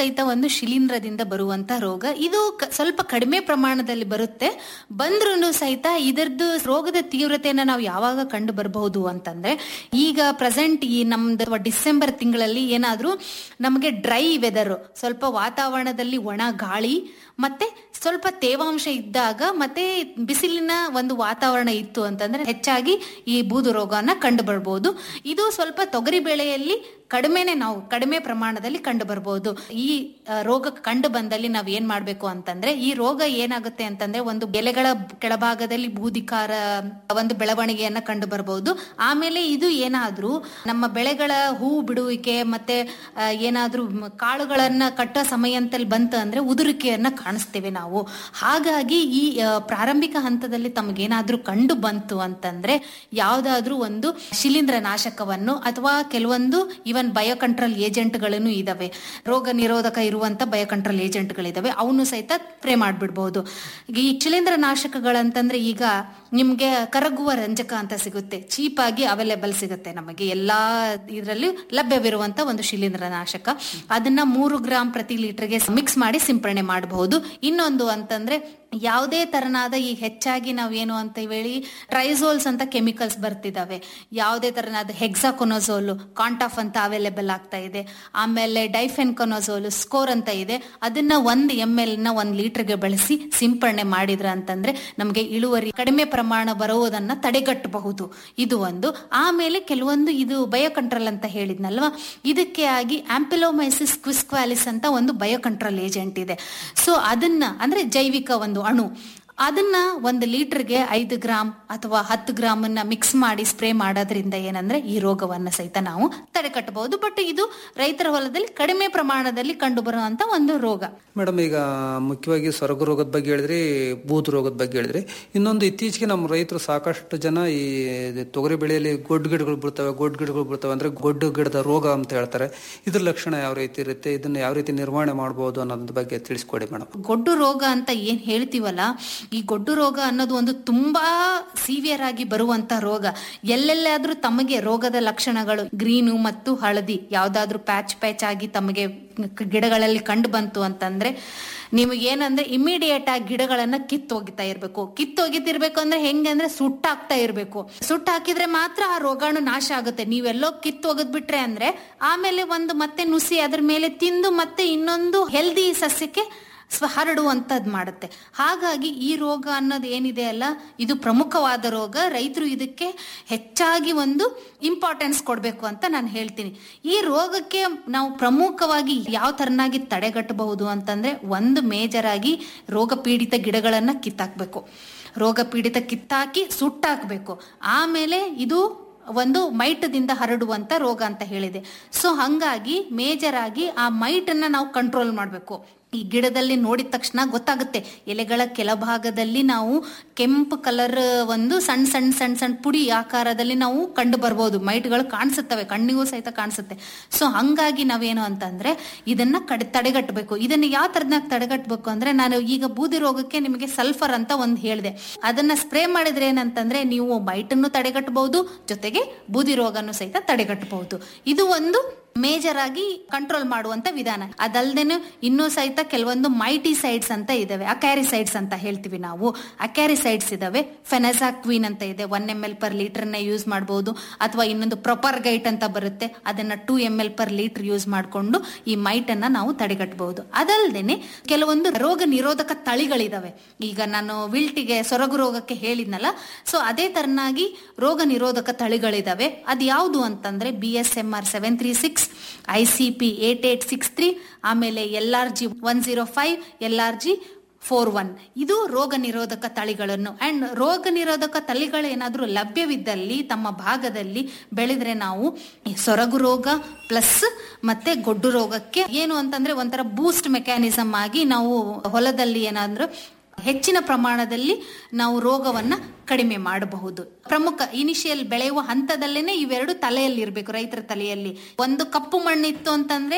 ಒಂದು ಶಿಲೀಂಧ್ರದಿಂದ ಬರುವಂತ ರೋಗ ಇದು ಕ- ಸ್ವಲ್ಪ ಕಡಿಮೆ ಪ್ರಮಾಣದಲ್ಲಿ ಬರುತ್ತೆ ಬಂದ್ರೂ ಸಹಿತ ಇದರದ್ದು ರೋಗದ ತೀವ್ರತೆಯನ್ನ ನಾವು ಯಾವಾಗ ಕಂಡು ಬರಬಹುದು ಅಂತಂದ್ರೆ ಈಗ ಪ್ರೆಸೆಂಟ್ ಈ ನಮ್ದು ಅಥವಾ ಡಿಸೆಂಬರ್ ತಿಂಗಳಲ್ಲಿ ಏನಾದ್ರೂ ನಮಗೆ ಡ್ರೈ ವೆದರ್ ಸ್ವಲ್ಪ ವಾತಾವರಣದಲ್ಲಿ ಒಣ ಗಾಳಿ ಮತ್ತೆ ಸ್ವಲ್ಪ ತೇವಾಂಶ ಇದ್ದಾಗ ಮತ್ತೆ ಬಿಸಿಲಿನ ಒಂದು ವಾತಾವರಣ ಇತ್ತು ಅಂತಂದ್ರೆ ಹೆಚ್ಚಾಗಿ ಈ ಬೂದು ರೋಗನ ಕಂಡು ಬರ್ಬೋದು ಇದು ಸ್ವಲ್ಪ ತೊಗರಿ ಬೆಳೆಯಲ್ಲಿ ಕಡಿಮೆನೆ ನಾವು ಕಡಿಮೆ ಪ್ರಮಾಣದಲ್ಲಿ ಕಂಡು ಬರ್ಬೋದು ಈ ಆ, ರೋಗ ಕಂಡು ಬಂದಲ್ಲಿ ನಾವ್ ಏನ್ ಮಾಡ್ಬೇಕು ಅಂತಂದ್ರೆ ಈ ರೋಗ ಏನಾಗುತ್ತೆ ಅಂತಂದ್ರೆ ಒಂದು ಎಲೆಗಳ ಕೆಳಭಾಗದಲ್ಲಿ ಬೂದಿಕಾರ ಒಂದು ಬೆಳವಣಿಗೆಯನ್ನ ಕಂಡು ಬರಬಹುದು ಆಮೇಲೆ ಇದು ಏನಾದ್ರೂ ನಮ್ಮ ಬೆಳೆಗಳ ಹೂ ಬಿಡುವಿಕೆ ಮತ್ತೆ ಆ, ಏನಾದ್ರೂ ಮ್- ಕಾಳುಗಳನ್ನ ಕಟ್ಟೋ ಸಮಯಂತಲ್ಲಿ ಬಂತು ಅಂದ್ರೆ ಉದುರಿಕೆಯನ್ನ ಕಾಣಿಸ್ತೇವೆ ನಾವು ಹಾಗಾಗಿ ಈ ಆ, ಪ್ರಾರಂಭಿಕ ಹಂತದಲ್ಲಿ ತಮಗೇನಾದ್ರೂ ಕಂಡು ಬಂತು ಅಂತಂದ್ರೆ ಯಾವ್ದಾದ್ರೂ ಒಂದು ಶಿಲೀಂಧ್ರ ನಾಶಕವನ್ನು ಅಥವಾ ಕೆಲವೊಂದು ಇವನ್ ಬಯೋ ಕಂಟ್ರೋಲ್ ಏಜೆಂಟ್ಗಳನ್ನು ಇದಾವೆ ರೋಗ ನಿರೋಧಕ ಇರುವಂತ ಬಯೋ ಕಂಟ್ರೋಲ್ ಏಜೆಂಟ್ಗಳಿದಾವೆ ಅವನು ಸಹಿತ ಸ್ಪ್ರೇ ಮಾಡ್ಬಿಡ್ಬಹುದು ಈ ಶಿಲೀಂಧ್ರ ನಾಶಕಗಳಂತಂದ್ರೆ ಈಗ ನಿಮ್ಗೆ ಕರಗುವ ರಂಜಕ ಅಂತ ಸಿಗುತ್ತೆ ಚೀಪ್ ಆಗಿ ಅವೈಲೇಬಲ್ ಸಿಗುತ್ತೆ ನಮಗೆ ಎಲ್ಲಾ ಇದರಲ್ಲಿ ಲಭ್ಯವಿರುವಂತ ಒಂದು ಶಿಲೀಂಧ್ರ ನಾಶಕ ಅದನ್ನ ಮೂರು ಗ್ರಾಂ ಪ್ರತಿ ಲೀಟರ್ಗೆ ಮಿಕ್ಸ್ ಮಾಡಿ ಸಿಂಪರಣೆ ಮಾಡಬಹುದು ಇನ್ನೊಂದು ಅಂತಂದ್ರೆ ಯಾವುದೇ ತರನಾದ ಈ ಹೆಚ್ಚಾಗಿ ನಾವೇನು ಅಂತ ಹೇಳಿ ಟ್ರೈಸೋಲ್ಸ್ ಅಂತ ಕೆಮಿಕಲ್ಸ್ ಬರ್ತಿದಾವೆ ಯಾವುದೇ ತರನಾದ ಹೆಕ್ಸಾಕೊನೋಸೋಲ್ ಕಾಂಟಾಫ್ ಅಂತ ಅವೈಲೇಬಲ್ ಆಗ್ತಾ ಇದೆ ಆಮೇಲೆ ಡೈಫೆನ್ಕೊನೋಸೋಲ್ ಸ್ಕೋರ್ ಅಂತ ಇದೆ ಅದನ್ನ ಒಂದ್ ಎಂ ಎಲ್ ನ ಒಂದ್ ಲೀಟರ್ಗೆ ಬಳಸಿ ಸಿಂಪರಣೆ ಮಾಡಿದ್ರ ಅಂತಂದ್ರೆ ನಮಗೆ ಇಳುವರಿ ಕಡಿಮೆ ಪ್ರಮಾಣ ಬರುವುದನ್ನ ತಡೆಗಟ್ಟಬಹುದು ಇದು ಒಂದು ಆಮೇಲೆ ಕೆಲವೊಂದು ಇದು ಬಯೋ ಕಂಟ್ರೋಲ್ ಅಂತ ಹೇಳಿದ್ನಲ್ವಾ ಇದಕ್ಕೆ ಆಗಿ ಆಂಪಿಲೋಮೈಸಿಸ್ ಕ್ವಿಸ್ಕ್ವಾಲಿಸ್ ಅಂತ ಒಂದು ಬಯೋ ಕಂಟ್ರೋಲ್ ಏಜೆಂಟ್ ಇದೆ ಸೊ ಅದನ್ನ ಅಂದ್ರೆ ಜೈವಿಕ ಒಂದು ಅಣು ಅದನ್ನ ಒಂದು ಲೀಟರ್ಗೆ ಐದು ಗ್ರಾಮ್ ಅಥವಾ ಹತ್ತು ಗ್ರಾಮ್ ಅನ್ನ ಮಿಕ್ಸ್ ಮಾಡಿ ಸ್ಪ್ರೇ ಮಾಡೋದ್ರಿಂದ ಏನಂದ್ರೆ ಈ ರೋಗವನ್ನ ಸಹಿತ ನಾವು ತಡೆಗಟ್ಟಬಹುದು ಬಟ್ ಇದು ರೈತರ ಹೊಲದಲ್ಲಿ ಕಡಿಮೆ ಪ್ರಮಾಣದಲ್ಲಿ ಕಂಡು ಬರುವಂತ ಒಂದು ರೋಗ ಮೇಡಮ್ ಈಗ ಮುಖ್ಯವಾಗಿ ಸೊರಗು ರೋಗದ ಬಗ್ಗೆ ಹೇಳಿದ್ರಿ ಬೂದು ರೋಗದ ಬಗ್ಗೆ ಹೇಳಿದ್ರಿ ಇನ್ನೊಂದು ಇತ್ತೀಚೆಗೆ ನಮ್ಮ ರೈತರು ಸಾಕಷ್ಟು ಜನ ಈ ತೊಗರಿ ಬೆಳೆಯಲ್ಲಿ ಗೊಡ್ಡು ಗಿಡಗಳು ಬೀಳ್ತವೆ ಗೊಡ್ಡು ಗಿಡಗಳು ಬೀಳ್ತವೆ ಅಂದ್ರೆ ಗೊಡ್ಡು ಗಿಡದ ರೋಗ ಅಂತ ಹೇಳ್ತಾರೆ ಇದ್ರ ಲಕ್ಷಣ ಯಾವ ರೀತಿ ಇರುತ್ತೆ ಇದನ್ನ ಯಾವ ರೀತಿ ನಿರ್ವಹಣೆ ಮಾಡಬಹುದು ಅನ್ನೋದ್ರ ಬಗ್ಗೆ ತಿಳಿಸ್ಕೊಡಿ ಮೇಡಮ್ ಗೊಡ್ಡು ರೋಗ ಅಂತ ಏನ್ ಹೇಳ್ತೀವಲ್ಲ ಈ ಗೊಡ್ಡು ರೋಗ ಅನ್ನೋದು ಒಂದು ತುಂಬಾ ಸಿವಿಯರ್ ಆಗಿ ಬರುವಂತ ರೋಗ ಎಲ್ಲೆಲ್ಲಾದ್ರೂ ತಮಗೆ ರೋಗದ ಲಕ್ಷಣಗಳು ಗ್ರೀನು ಮತ್ತು ಹಳದಿ ಯಾವ್ದಾದ್ರೂ ಪ್ಯಾಚ್ ಪ್ಯಾಚ್ ಆಗಿ ತಮಗೆ ಗಿಡಗಳಲ್ಲಿ ಕಂಡು ಬಂತು ಅಂತಂದ್ರೆ ನಿಮಗೆ ಏನಂದ್ರೆ ಇಮಿಡಿಯೇಟ್ ಆಗಿ ಗಿಡಗಳನ್ನ ಕಿತ್ತೊಗಿತಾ ಇರ್ಬೇಕು ಕಿತ್ತೊಗಿತಿರ್ಬೇಕು ಅಂದ್ರೆ ಹೆಂಗೆ ಅಂದ್ರೆ ಸುಟ್ಟಾಕ್ತಾ ಇರ್ಬೇಕು ಸುಟ್ಟಾಕಿದ್ರೆ ಮಾತ್ರ ಆ ರೋಗಾಣು ನಾಶ ಆಗುತ್ತೆ ನೀವೆಲ್ಲೋ ಕಿತ್ತೊಗದ್ ಬಿಟ್ರೆ ಅಂದ್ರೆ ಆಮೇಲೆ ಒಂದು ಮತ್ತೆ ನುಸಿ ಅದ್ರ ಮೇಲೆ ತಿಂದು ಮತ್ತೆ ಇನ್ನೊಂದು ಹೆಲ್ದಿ ಸಸ್ಯಕ್ಕೆ ಸ್ವ ಹರಡುವಂತದ್ ಮಾಡುತ್ತೆ ಹಾಗಾಗಿ ಈ ರೋಗ ಅನ್ನೋದು ಏನಿದೆ ಅಲ್ಲ ಇದು ಪ್ರಮುಖವಾದ ರೋಗ ರೈತರು ಇದಕ್ಕೆ ಹೆಚ್ಚಾಗಿ ಒಂದು ಇಂಪಾರ್ಟೆನ್ಸ್ ಕೊಡಬೇಕು ಅಂತ ನಾನು ಹೇಳ್ತೀನಿ ಈ ರೋಗಕ್ಕೆ ನಾವು ಪ್ರಮುಖವಾಗಿ ಯಾವ ತರನಾಗಿ ತಡೆಗಟ್ಟಬಹುದು ಅಂತಂದ್ರೆ ಒಂದು ಮೇಜರ್ ಆಗಿ ರೋಗ ಪೀಡಿತ ಗಿಡಗಳನ್ನ ಕಿತ್ತಾಕ್ಬೇಕು ರೋಗ ಪೀಡಿತ ಕಿತ್ತಾಕಿ ಸುಟ್ಟಾಕ್ಬೇಕು ಆಮೇಲೆ ಇದು ಒಂದು ಮೈಟದಿಂದ ಹರಡುವಂತ ರೋಗ ಅಂತ ಹೇಳಿದೆ ಸೊ ಹಂಗಾಗಿ ಮೇಜರ್ ಆಗಿ ಆ ಮೈಟನ್ನ ನಾವು ಕಂಟ್ರೋಲ್ ಮಾಡಬೇಕು ಈ ಗಿಡದಲ್ಲಿ ನೋಡಿದ ತಕ್ಷಣ ಗೊತ್ತಾಗುತ್ತೆ ಎಲೆಗಳ ಕೆಳಭಾಗದಲ್ಲಿ ನಾವು ಕೆಂಪು ಕಲರ್ ಒಂದು ಸಣ್ಣ ಸಣ್ಣ ಸಣ್ಣ ಸಣ್ಣ ಪುಡಿ ಆಕಾರದಲ್ಲಿ ನಾವು ಕಂಡು ಬರ್ಬೋದು ಮೈಟ್ಗಳು ಕಾಣಿಸುತ್ತವೆ ಕಣ್ಣಿಗೂ ಸಹಿತ ಕಾಣಿಸುತ್ತೆ ಸೊ ಹಂಗಾಗಿ ನಾವೇನು ಅಂತಂದ್ರೆ ಇದನ್ನ ಕಡೆ ತಡೆಗಟ್ಟಬೇಕು ಇದನ್ನ ಯಾವ ತರನಾಗ ತಡೆಗಟ್ಟಬೇಕು ಅಂದ್ರೆ ನಾನು ಈಗ ಬೂದಿ ರೋಗಕ್ಕೆ ನಿಮಗೆ ಸಲ್ಫರ್ ಅಂತ ಒಂದು ಹೇಳಿದೆ ಅದನ್ನ ಸ್ಪ್ರೇ ಮಾಡಿದ್ರೆ ಏನಂತಂದ್ರೆ ನೀವು ಮೈಟನ್ನು ತಡೆಗಟ್ಟಬಹುದು ಜೊತೆಗೆ ಬೂದಿ ರೋಗನು ಸಹಿತ ತಡೆಗಟ್ಟಬಹುದು ಇದು ಒಂದು ಮೇಜರ್ ಆಗಿ ಕಂಟ್ರೋಲ್ ಮಾಡುವಂತ ವಿಧಾನ ಅದಲ್ದೇನೆ ಇನ್ನೂ ಸಹಿತ ಕೆಲವೊಂದು ಮೈಟಿಸೈಡ್ಸ್ ಅಂತ ಇದಾವೆ ಅಕ್ಯಾರಿಸೈಡ್ಸ್ ಅಂತ ಹೇಳ್ತೀವಿ ನಾವು ಅಕ್ಯಾರಿಸೈಡ್ಸ್ ಇದಾವೆ ಫೆನಜಾಕ್ವೀನ್ ಅಂತ ಇದೆ one M L per litre ನ ಯೂಸ್ ಮಾಡಬಹುದು ಅಥವಾ ಇನ್ನೊಂದು ಪ್ರೊಪರ್ ಗೈಟ್ ಅಂತ ಬರುತ್ತೆ ಅದನ್ನ two M L per litre use ಮಾಡಿಕೊಂಡು ಈ ಮೈಟ್ ಅನ್ನ ನಾವು ತಡೆಗಟ್ಟಬಹುದು ಅದಲ್ದೇನೆ ಕೆಲವೊಂದು ರೋಗ ನಿರೋಧಕ ತಳಿಗಳಿದಾವೆ ಈಗ ನಾನು ವಿಲ್ಟಿಗೆ ಸೊರಗು ರೋಗಕ್ಕೆ ಹೇಳಿದ್ನಲ್ಲ ಸೊ ಅದೇ ತರನಾಗಿ ರೋಗ ನಿರೋಧಕ ತಳಿಗಳಿದಾವೆ ಅದು ಯಾವುದು ಅಂತಂದ್ರೆ B S M R seven three six I C P eight eight six three ಆಮೇಲೆ L R G one zero five L R G four one ಇದು ರೋಗ ನಿರೋಧಕ ತಳಿಗಳನ್ನು ಅಂಡ್ ರೋಗ ನಿರೋಧಕ ತಳಿಗಳು ಏನಾದರೂ ಲಭ್ಯವಿದ್ದಲ್ಲಿ ತಮ್ಮ ಭಾಗದಲ್ಲಿ ಬೆಳೆದ್ರೆ ನಾವು ಈ ಸೊರಗು ರೋಗ ಪ್ಲಸ್ ಮತ್ತೆ ಗೊಡ್ಡು ರೋಗಕ್ಕೆ ಏನು ಅಂತಂದ್ರೆ ಒಂಥರ ಬೂಸ್ಟ್ ಮೆಕ್ಯಾನಿಸಮ್ ಆಗಿ ನಾವು ಹೊಲದಲ್ಲಿ ಏನಾದ್ರೂ ಹೆಚ್ಚಿನ ಪ್ರಮಾಣದಲ್ಲಿ ನಾವು ರೋಗವನ್ನ ಕಡಿಮೆ ಮಾಡಬಹುದು ಪ್ರಮುಖ ಇನಿಷಿಯಲ್ ಬೆಳೆಯುವ ಹಂತದಲ್ಲೇನೆ ಇವೆರಡು ತಲೆಯಲ್ಲಿ ಇರಬೇಕು ರೈತರ ತಲೆಯಲ್ಲಿ ಒಂದು ಕಪ್ಪು ಮಣ್ಣಿತ್ತು ಅಂತಂದ್ರೆ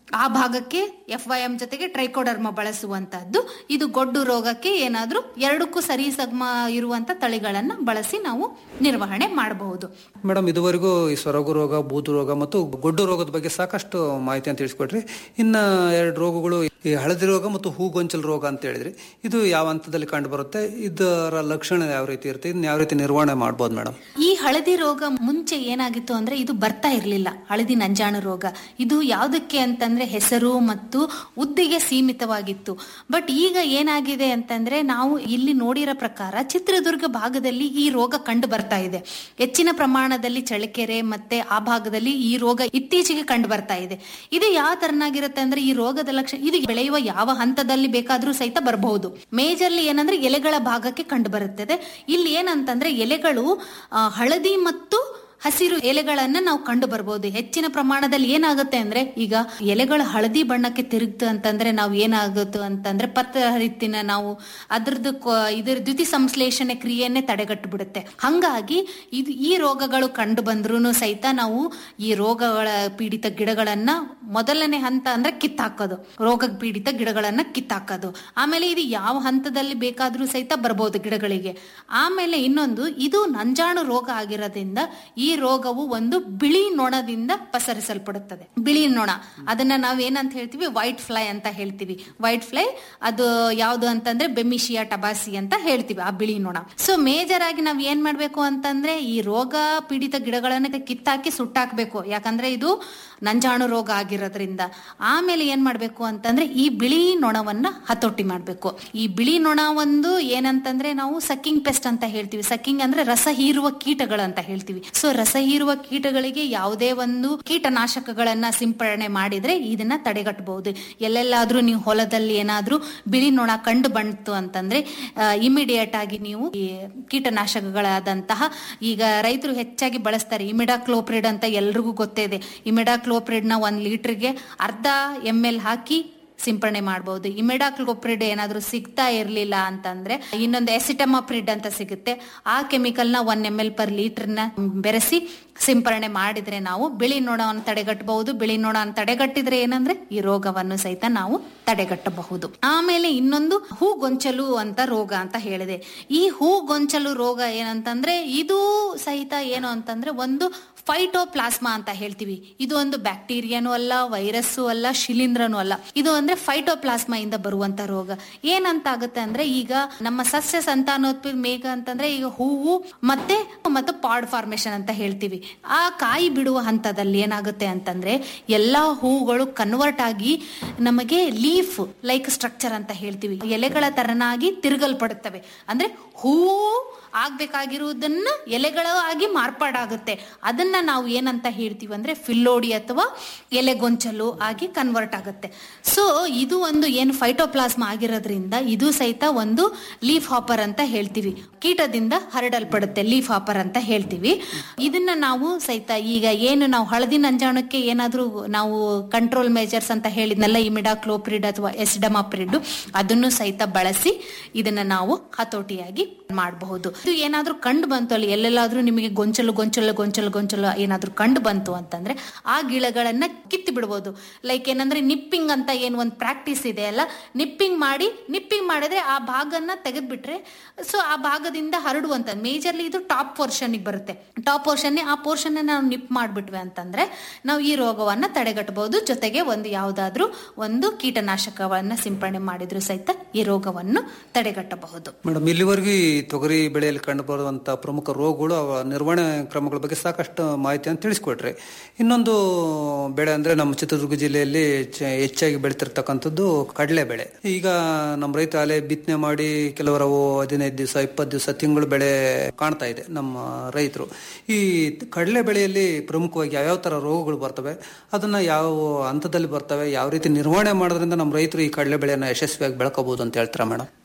ಆ ಭಾಗಕ್ಕೆ ಎಫ್ ವೈ ಎಂ ಜೊತೆಗೆ ಟ್ರೈಕೋಡರ್ಮ ಬಳಸುವಂತಹದ್ದು ಇದು ಗೊಡ್ಡು ರೋಗಕ್ಕೆ ಏನಾದ್ರೂ ಎರಡಕ್ಕೂ ಸರಿ ಸಗ್ಮ ಇರುವಂತ ತಳಿಗಳನ್ನ ಬಳಸಿ ನಾವು ನಿರ್ವಹಣೆ ಮಾಡಬಹುದು ಮೇಡಮ್ ಇದುವರೆಗೂ ಈ ಸೊರಗು ರೋಗ ಬೂದು ರೋಗ ಮತ್ತು ಗೊಡ್ಡು ರೋಗದ ಬಗ್ಗೆ ಸಾಕಷ್ಟು ಮಾಹಿತಿಯನ್ನು ತಿಳಿಸ್ಕೊಟ್ರಿ ಇನ್ನ ಎರಡು ರೋಗಗಳು ಈ ಹಳದಿ ರೋಗ ಮತ್ತು ಹೂಗೊಂಚಲು ರೋಗ ಅಂತ ಹೇಳಿದ್ರಿ ಇದು ಯಾವ ಹಂತದಲ್ಲಿ ಕಂಡು ಬರುತ್ತೆ ಇದರ ಲಕ್ಷಣ ಯಾವ ರೀತಿ ಇರುತ್ತೆ ಇದನ್ನ ಯಾವ ರೀತಿ ನಿರ್ವಹಣೆ ಮಾಡ್ಬೋದು ಮೇಡಮ್ ಈ ಹಳದಿ ರೋಗ ಮುಂಚೆ ಏನಾಗಿತ್ತು ಅಂದ್ರೆ ಇದು ಬರ್ತಾ ಇರಲಿಲ್ಲ ಹಳದಿ ನಂಜಾಣು ರೋಗ ಇದು ಯಾವುದಕ್ಕೆ ಅಂತಂದ್ರೆ ಹೆಸರು ಮತ್ತು ಉದ್ದಿಗೆ ಸೀಮಿತವಾಗಿತ್ತು ಬಟ್ ಈಗ ಏನಾಗಿದೆ ಅಂತಂದ್ರೆ ನಾವು ಇಲ್ಲಿ ನೋಡಿರೋ ಪ್ರಕಾರ ಚಿತ್ರದುರ್ಗ ಭಾಗದಲ್ಲಿ ಈ ರೋಗ ಕಂಡು ಬರ್ತಾ ಇದೆ ಹೆಚ್ಚಿನ ಪ್ರಮಾಣದಲ್ಲಿ ಚಳ್ಳಕೆರೆ ಮತ್ತೆ ಆ ಭಾಗದಲ್ಲಿ ಈ ರೋಗ ಇತ್ತೀಚೆಗೆ ಕಂಡು ಬರ್ತಾ ಇದೆ ಇದು ಯಾವ ತರನಾಗಿರುತ್ತೆ ಅಂದ್ರೆ ಈ ರೋಗದ ಲಕ್ಷಣ ಇದು ಬೆಳೆಯುವ ಯಾವ ಹಂತದಲ್ಲಿ ಬೇಕಾದ್ರೂ ಸಹಿತ ಬರಬಹುದು ಮೇಜರ್ಲಿ ಏನಂದ್ರೆ ಎಲೆಗಳ ಭಾಗಕ್ಕೆ ಕಂಡು ಬರುತ್ತದೆ ಇಲ್ಲಿ ಏನಂತಂದ್ರೆ ಎಲೆಗಳು ಆ, ಹಳದಿ ಮತ್ತು ಹಸಿರು ಎಲೆಗಳನ್ನ ನಾವು ಕಂಡು ಬರ್ಬೋದು ಹೆಚ್ಚಿನ ಪ್ರಮಾಣದಲ್ಲಿ ಏನಾಗುತ್ತೆ ಅಂದ್ರೆ ಈಗ ಎಲೆಗಳು ಹಳದಿ ಬಣ್ಣಕ್ಕೆ ತಿರುಗ್ತು ಅಂತಂದ್ರೆ ನಾವು ಏನಾಗುತ್ತೆ ಅಂತಂದ್ರೆ ಪತ್ರ ಹರಿತಿನ ನಾವು ಅದ್ರದ್ದು ಕೊ- ಇದ್ರ ದ್ಯುತಿ ಸಂಶ್ಲೇಷಣೆ ಕ್ರಿಯೆಯನ್ನೇ ತಡೆಗಟ್ಟು ಬಿಡುತ್ತೆ ಹಂಗಾಗಿ ಇದು ಈ ರೋಗಗಳು ಕಂಡು ಬಂದ್ರೂ ಸಹಿತ ನಾವು ಈ ರೋಗಗಳ ಪೀಡಿತ ಗಿಡಗಳನ್ನ ಮೊದಲನೇ ಹಂತ ಅಂದ್ರೆ ಕಿತ್ತಾಕೋದು ರೋಗ ಪೀಡಿತ ಗಿಡಗಳನ್ನ ಕಿತ್ತಾಕೋದು ಆಮೇಲೆ ಇದು ಯಾವ ಹಂತದಲ್ಲಿ ಬೇಕಾದ್ರೂ ಸಹಿತ ಬರ್ಬೋದು ಗಿಡಗಳಿಗೆ ಆಮೇಲೆ ಇನ್ನೊಂದು ಇದು ನಂಜಾಣು ರೋಗ ಆಗಿರೋದ್ರಿಂದ ಈ ರೋಗವು ಒಂದು ಬಿಳಿ ನೊಣದಿಂದ ಪಸರಿಸಲ್ಪಡುತ್ತದೆ ಬಿಳಿ ನೊಣ ಅದನ್ನ ನಾವ್ ಏನಂತ ಹೇಳ್ತೀವಿ ವೈಟ್ ಫ್ಲೈ ಅಂತ ಹೇಳ್ತೀವಿ ವೈಟ್ ಫ್ಲೈ ಅದು ಯಾವುದು ಅಂತಂದ್ರೆ ಬೆಮಿಶಿಯಾ ಟಬಾಸಿ ಅಂತ ಹೇಳ್ತೀವಿ ಆ ಬಿಳಿ ನೊಣ ಸೊ ಮೇಜರ್ ಆಗಿ ನಾವ್ ಏನ್ ಮಾಡ್ಬೇಕು ಅಂತಂದ್ರೆ ಈ ರೋಗ ಪೀಡಿತ ಗಿಡಗಳನ್ನ ಕಿತ್ತಾಕಿ ಸುಟ್ಟಾಕ್ಬೇಕು ಯಾಕಂದ್ರೆ ಇದು ನಂಜಾಣು ರೋಗ ಆಗಿರೋದ್ರಿಂದ ಆಮೇಲೆ ಏನ್ ಮಾಡ್ಬೇಕು ಅಂತಂದ್ರೆ ಈ ಬಿಳಿ ನೊಣವನ್ನ ಹತೋಟಿ ಮಾಡ್ಬೇಕು ಈ ಬಿಳಿ ನೊಣ ಒಂದು ಏನಂತಂದ್ರೆ ನಾವು ಸಕ್ಕಿಂಗ್ ಪೆಸ್ಟ್ ಅಂತ ಹೇಳ್ತೀವಿ ಸಕ್ಕಿಂಗ್ ಅಂದ್ರೆ ರಸ ಹೀರುವ ಕೀಟಗಳು ಅಂತ ಹೇಳ್ತೀವಿ ಸೊ ರಸ ಹೀರುವ ಕೀಟಗಳಿಗೆ ಯಾವುದೇ ಒಂದು ಕೀಟನಾಶಕಗಳನ್ನ ಸಿಂಪಡಣೆ ಮಾಡಿದ್ರೆ ಇದನ್ನ ತಡೆಗಟ್ಟಬಹುದು ಎಲ್ಲೆಲ್ಲಾದ್ರೂ ನೀವು ಹೊಲದಲ್ಲಿ ಏನಾದ್ರೂ ಬಿಳಿ ನೊಣ ಕಂಡು ಬಂತು ಅಂತಂದ್ರೆ ಇಮಿಡಿಯೇಟ್ ಆಗಿ ನೀವು ಈ ಕೀಟನಾಶಕಗಳಾದಂತಹ ಈಗ ರೈತರು ಹೆಚ್ಚಾಗಿ ಬಳಸ್ತಾರೆ ಇಮಿಡಾಕ್ಲೋಪ್ರಿಡ್ ಅಂತ ಎಲ್ರಿಗೂ ಗೊತ್ತೇ ಇದೆ ಇಮಿಡಾಕ್ಲೋಪ್ರಿಡ್ ನ ಒಂದ್ ಲೀಟರ್ಗೆ ಅರ್ಧ ಎಂ ಎಲ್ ಹಾಕಿ ಸಿಂಪರಣೆ ಮಾಡಬಹುದು ಇಮಿಡಾಕ್ಲೋಪ್ರಿಡ್ ಏನಾದ್ರೂ ಸಿಗ್ತಾ ಇರ್ಲಿಲ್ಲ ಅಂತಂದ್ರೆ ಇನ್ನೊಂದು ಎಸಿಟಮಾಪ್ರಿಡ್ ಅಂತ ಸಿಗುತ್ತೆ ಆ ಕೆಮಿಕಲ್ ನ one M L per litre ನ ಬೆರೆಸಿ ಸಿಂಪರಣೆ ಮಾಡಿದ್ರೆ ನಾವು ಬಿಳಿ ನೊಣವನ್ನು ತಡೆಗಟ್ಟಬಹುದು ಬಿಳಿ ನೊಣವನ್ನು ತಡೆಗಟ್ಟಿದ್ರೆ ಏನಂದ್ರೆ ಈ ರೋಗವನ್ನು ಸಹಿತ ನಾವು ತಡೆಗಟ್ಟಬಹುದು ಆಮೇಲೆ ಇನ್ನೊಂದು ಹೂಗೊಂಚಲು ಅಂತ ರೋಗ ಅಂತ ಹೇಳಿದೆ ಈ ಹೂಗೊಂಚಲು ರೋಗ ಏನಂತಂದ್ರೆ ಇದು ಸಹಿತ ಏನು ಅಂತಂದ್ರೆ ಒಂದು ಫೈಟೋಪ್ಲಾಸ್ಮಾ ಅಂತ ಹೇಳ್ತೀವಿ ಇದು ಒಂದು ಬ್ಯಾಕ್ಟೀರಿಯಾನು ಅಲ್ಲ ವೈರಸ್ಸು ಅಲ್ಲ ಶಿಲೀಂಧ್ರನು ಅಲ್ಲ ಇದು ಅಂದ್ರೆ ಫೈಟೋಪ್ಲಾಸ್ಮಾ ಇಂದ ಬರುವಂತ ರೋಗ ಏನಂತ ಆಗುತ್ತೆ ಅಂದ್ರೆ ಈಗ ನಮ್ಮ ಸಸ್ಯ ಸಂತಾನೋತ್ಪತ್ತಿ ಮೇಘ ಅಂತಂದ್ರೆ ಈಗ ಹೂವು ಮತ್ತೆ ಮತ್ತು ಪಾಡ್ ಫಾರ್ಮೇಶನ್ ಅಂತ ಹೇಳ್ತೀವಿ ಆ ಕಾಯಿ ಬಿಡುವ ಹಂತದಲ್ಲಿ ಏನಾಗುತ್ತೆ ಅಂತಂದ್ರೆ ಎಲ್ಲಾ ಹೂಗಳು ಕನ್ವರ್ಟ್ ಆಗಿ ನಮಗೆ ಲೀಫ್ ಲೈಕ್ ಸ್ಟ್ರಕ್ಚರ್ ಅಂತ ಹೇಳ್ತೀವಿ ಎಲೆಗಳ ತರನಾಗಿ ತಿರುಗಲ್ಪಡುತ್ತವೆ ಅಂದ್ರೆ ಹೂವು ಆಗ್ಬೇಕಾಗಿರುವುದನ್ನ ಎಲೆಗಳು ಆಗಿ ಮಾರ್ಪಾಡಾಗುತ್ತೆ ಅದನ್ನ ನಾವು ಏನಂತ ಹೇಳ್ತೀವಿ ಅಂದ್ರೆ ಫಿಲ್ಲೋಡಿ ಅಥವಾ ಎಲೆಗೊಂಚಲು ಆಗಿ ಕನ್ವರ್ಟ್ ಆಗುತ್ತೆ ಸೊ ಇದು ಒಂದು ಏನು ಫೈಟೋಪ್ಲಾಸ್ಮಾ ಆಗಿರೋದ್ರಿಂದ ಇದು ಸಹಿತ ಒಂದು ಲೀಫ್ ಹಾಪರ್ ಅಂತ ಹೇಳ್ತೀವಿ ಕೀಟದಿಂದ ಹರಡಲ್ಪಡುತ್ತೆ ಲೀಫ್ ಹಾಪರ್ ಅಂತ ಹೇಳ್ತೀವಿ ಇದನ್ನ ನಾವು ಸಹಿತ ಈಗ ಏನು ನಾವು ಹಳದಿ ನಂಜಾಣಕ್ಕೆ ಏನಾದ್ರೂ ನಾವು ಕಂಟ್ರೋಲ್ ಮೇಜರ್ಸ್ ಅಂತ ಹೇಳಿದ್ನಲ್ಲ ಇಮಿಡಾಕ್ಲೋಪ್ರಿಡ್ ಅಥವಾ ಎಸ್ಡಮಾಪ್ರಿಡ್ ಅದನ್ನು ಸಹಿತ ಬಳಸಿ ಇದನ್ನ ನಾವು ಹತೋಟಿಯಾಗಿ ಮಾಡಬಹುದು ಇದು ಏನಾದ್ರೂ ಕಂಡು ಬಂತು ಅಲ್ಲಿ ಎಲ್ಲೆಲ್ಲಾದ್ರೂ ನಿಮಗೆ ಗೊಂಚಲು ಗೊಂಚಲು ಗೊಂಚಲು ಗೊಂಚಲು ಏನಾದ್ರೂ ಕಂಡು ಬಂತು ಅಂತಂದ್ರೆ ಆ ಗಿಳಗಳನ್ನ ಕಿತ್ತಿ ಬಿಡ್ಬೋದು ಲೈಕ್ ಏನಂದ್ರೆ ನಿಪ್ಪಿಂಗ್ ಅಂತ ಏನ್ ಒಂದು ಪ್ರಾಕ್ಟೀಸ್ ಇದೆ ಅಲ್ಲ ನಿಪ್ಪಿಂಗ್ ಮಾಡಿ ನಿಪ್ಪಿಂಗ್ ಮಾಡಿದ್ರೆ ಆ ಭಾಗನ ತೆಗೆದ್ಬಿಟ್ರೆ ಸೊ ಆ ಭಾಗದಿಂದ ಹರಡುವಂತ ಮೇಜರ್ಲಿ ಇದು ಟಾಪ್ ಪೋರ್ಷನ್ ಬರುತ್ತೆ ಟಾಪ್ ಪೋರ್ಷನ್ ಆ ಪೋರ್ಷನ್ ನಾವು ನಿಪ್ ಮಾಡ್ಬಿಟ್ವಿ ಅಂತಂದ್ರೆ ನಾವು ಈ ರೋಗವನ್ನ ತಡೆಗಟ್ಟಬಹುದು ಜೊತೆಗೆ ಒಂದು ಯಾವ್ದಾದ್ರೂ ಒಂದು ಕೀಟನಾಶಕವನ್ನ ಸಿಂಪಡಣೆ ಮಾಡಿದ್ರು ಸಹಿತ ಈ ರೋಗವನ್ನು ತಡೆಗಟ್ಟಬಹುದು ಮೇಡಮ್ ಇಲ್ಲಿವರೆಗೂ ಈ ತೊಗರಿ ಬೆಳೆಯಲ್ಲಿ ಕಂಡು ಬರುವಂತ ಪ್ರಮುಖ ರೋಗಗಳು ಅವ ನಿರ್ವಹಣೆ ಕ್ರಮಗಳ ಬಗ್ಗೆ ಸಾಕಷ್ಟು ಮಾಹಿತಿಯನ್ನು ತಿಳಿಸ್ಕೊಟ್ರಿ ಇನ್ನೊಂದು ಬೆಳೆ ಅಂದ್ರೆ ನಮ್ಮ ಚಿತ್ರದುರ್ಗ ಜಿಲ್ಲೆಯಲ್ಲಿ ಚ- ಹೆಚ್ಚಾಗಿ ಬೆಳಿತಿರ್ತಕ್ಕಂಥದ್ದು ಕಡಲೆ ಬೆಳೆ ಈಗ ನಮ್ಮ ರೈತ ಅಲೆ ಬಿತ್ತನೆ ಮಾಡಿ ಕೆಲವರು ಅವು ಹದಿನೈದು ದಿವಸ ಇಪ್ಪತ್ತು ದಿವಸ ತಿಂಗಳು ಬೆಳೆ ಕಾಣ್ತಾ ಇದೆ ನಮ್ಮ ರೈತರು ಈ ಕಡಲೆ ಬೆಳೆಯಲ್ಲಿ ಪ್ರಮುಖವಾಗಿ ಯಾವ್ಯಾವ ತರ ರೋಗಗಳು ಬರ್ತವೆ ಅದನ್ನ ಯಾವ ಹಂತದಲ್ಲಿ ಬರ್ತವೆ ಯಾವ ರೀತಿ ನಿರ್ವಹಣೆ ಮಾಡೋದ್ರಿಂದ ನಮ್ಮ ರೈತರು ಈ ಕಡಲೆ ಬೆಳೆಯನ್ನ ಯಶಸ್ವಿಯಾಗಿ ಬೆಳ್ಕೋಬಹುದು ಅಂತ ಹೇಳ್ತಾರ ಮೇಡಮ್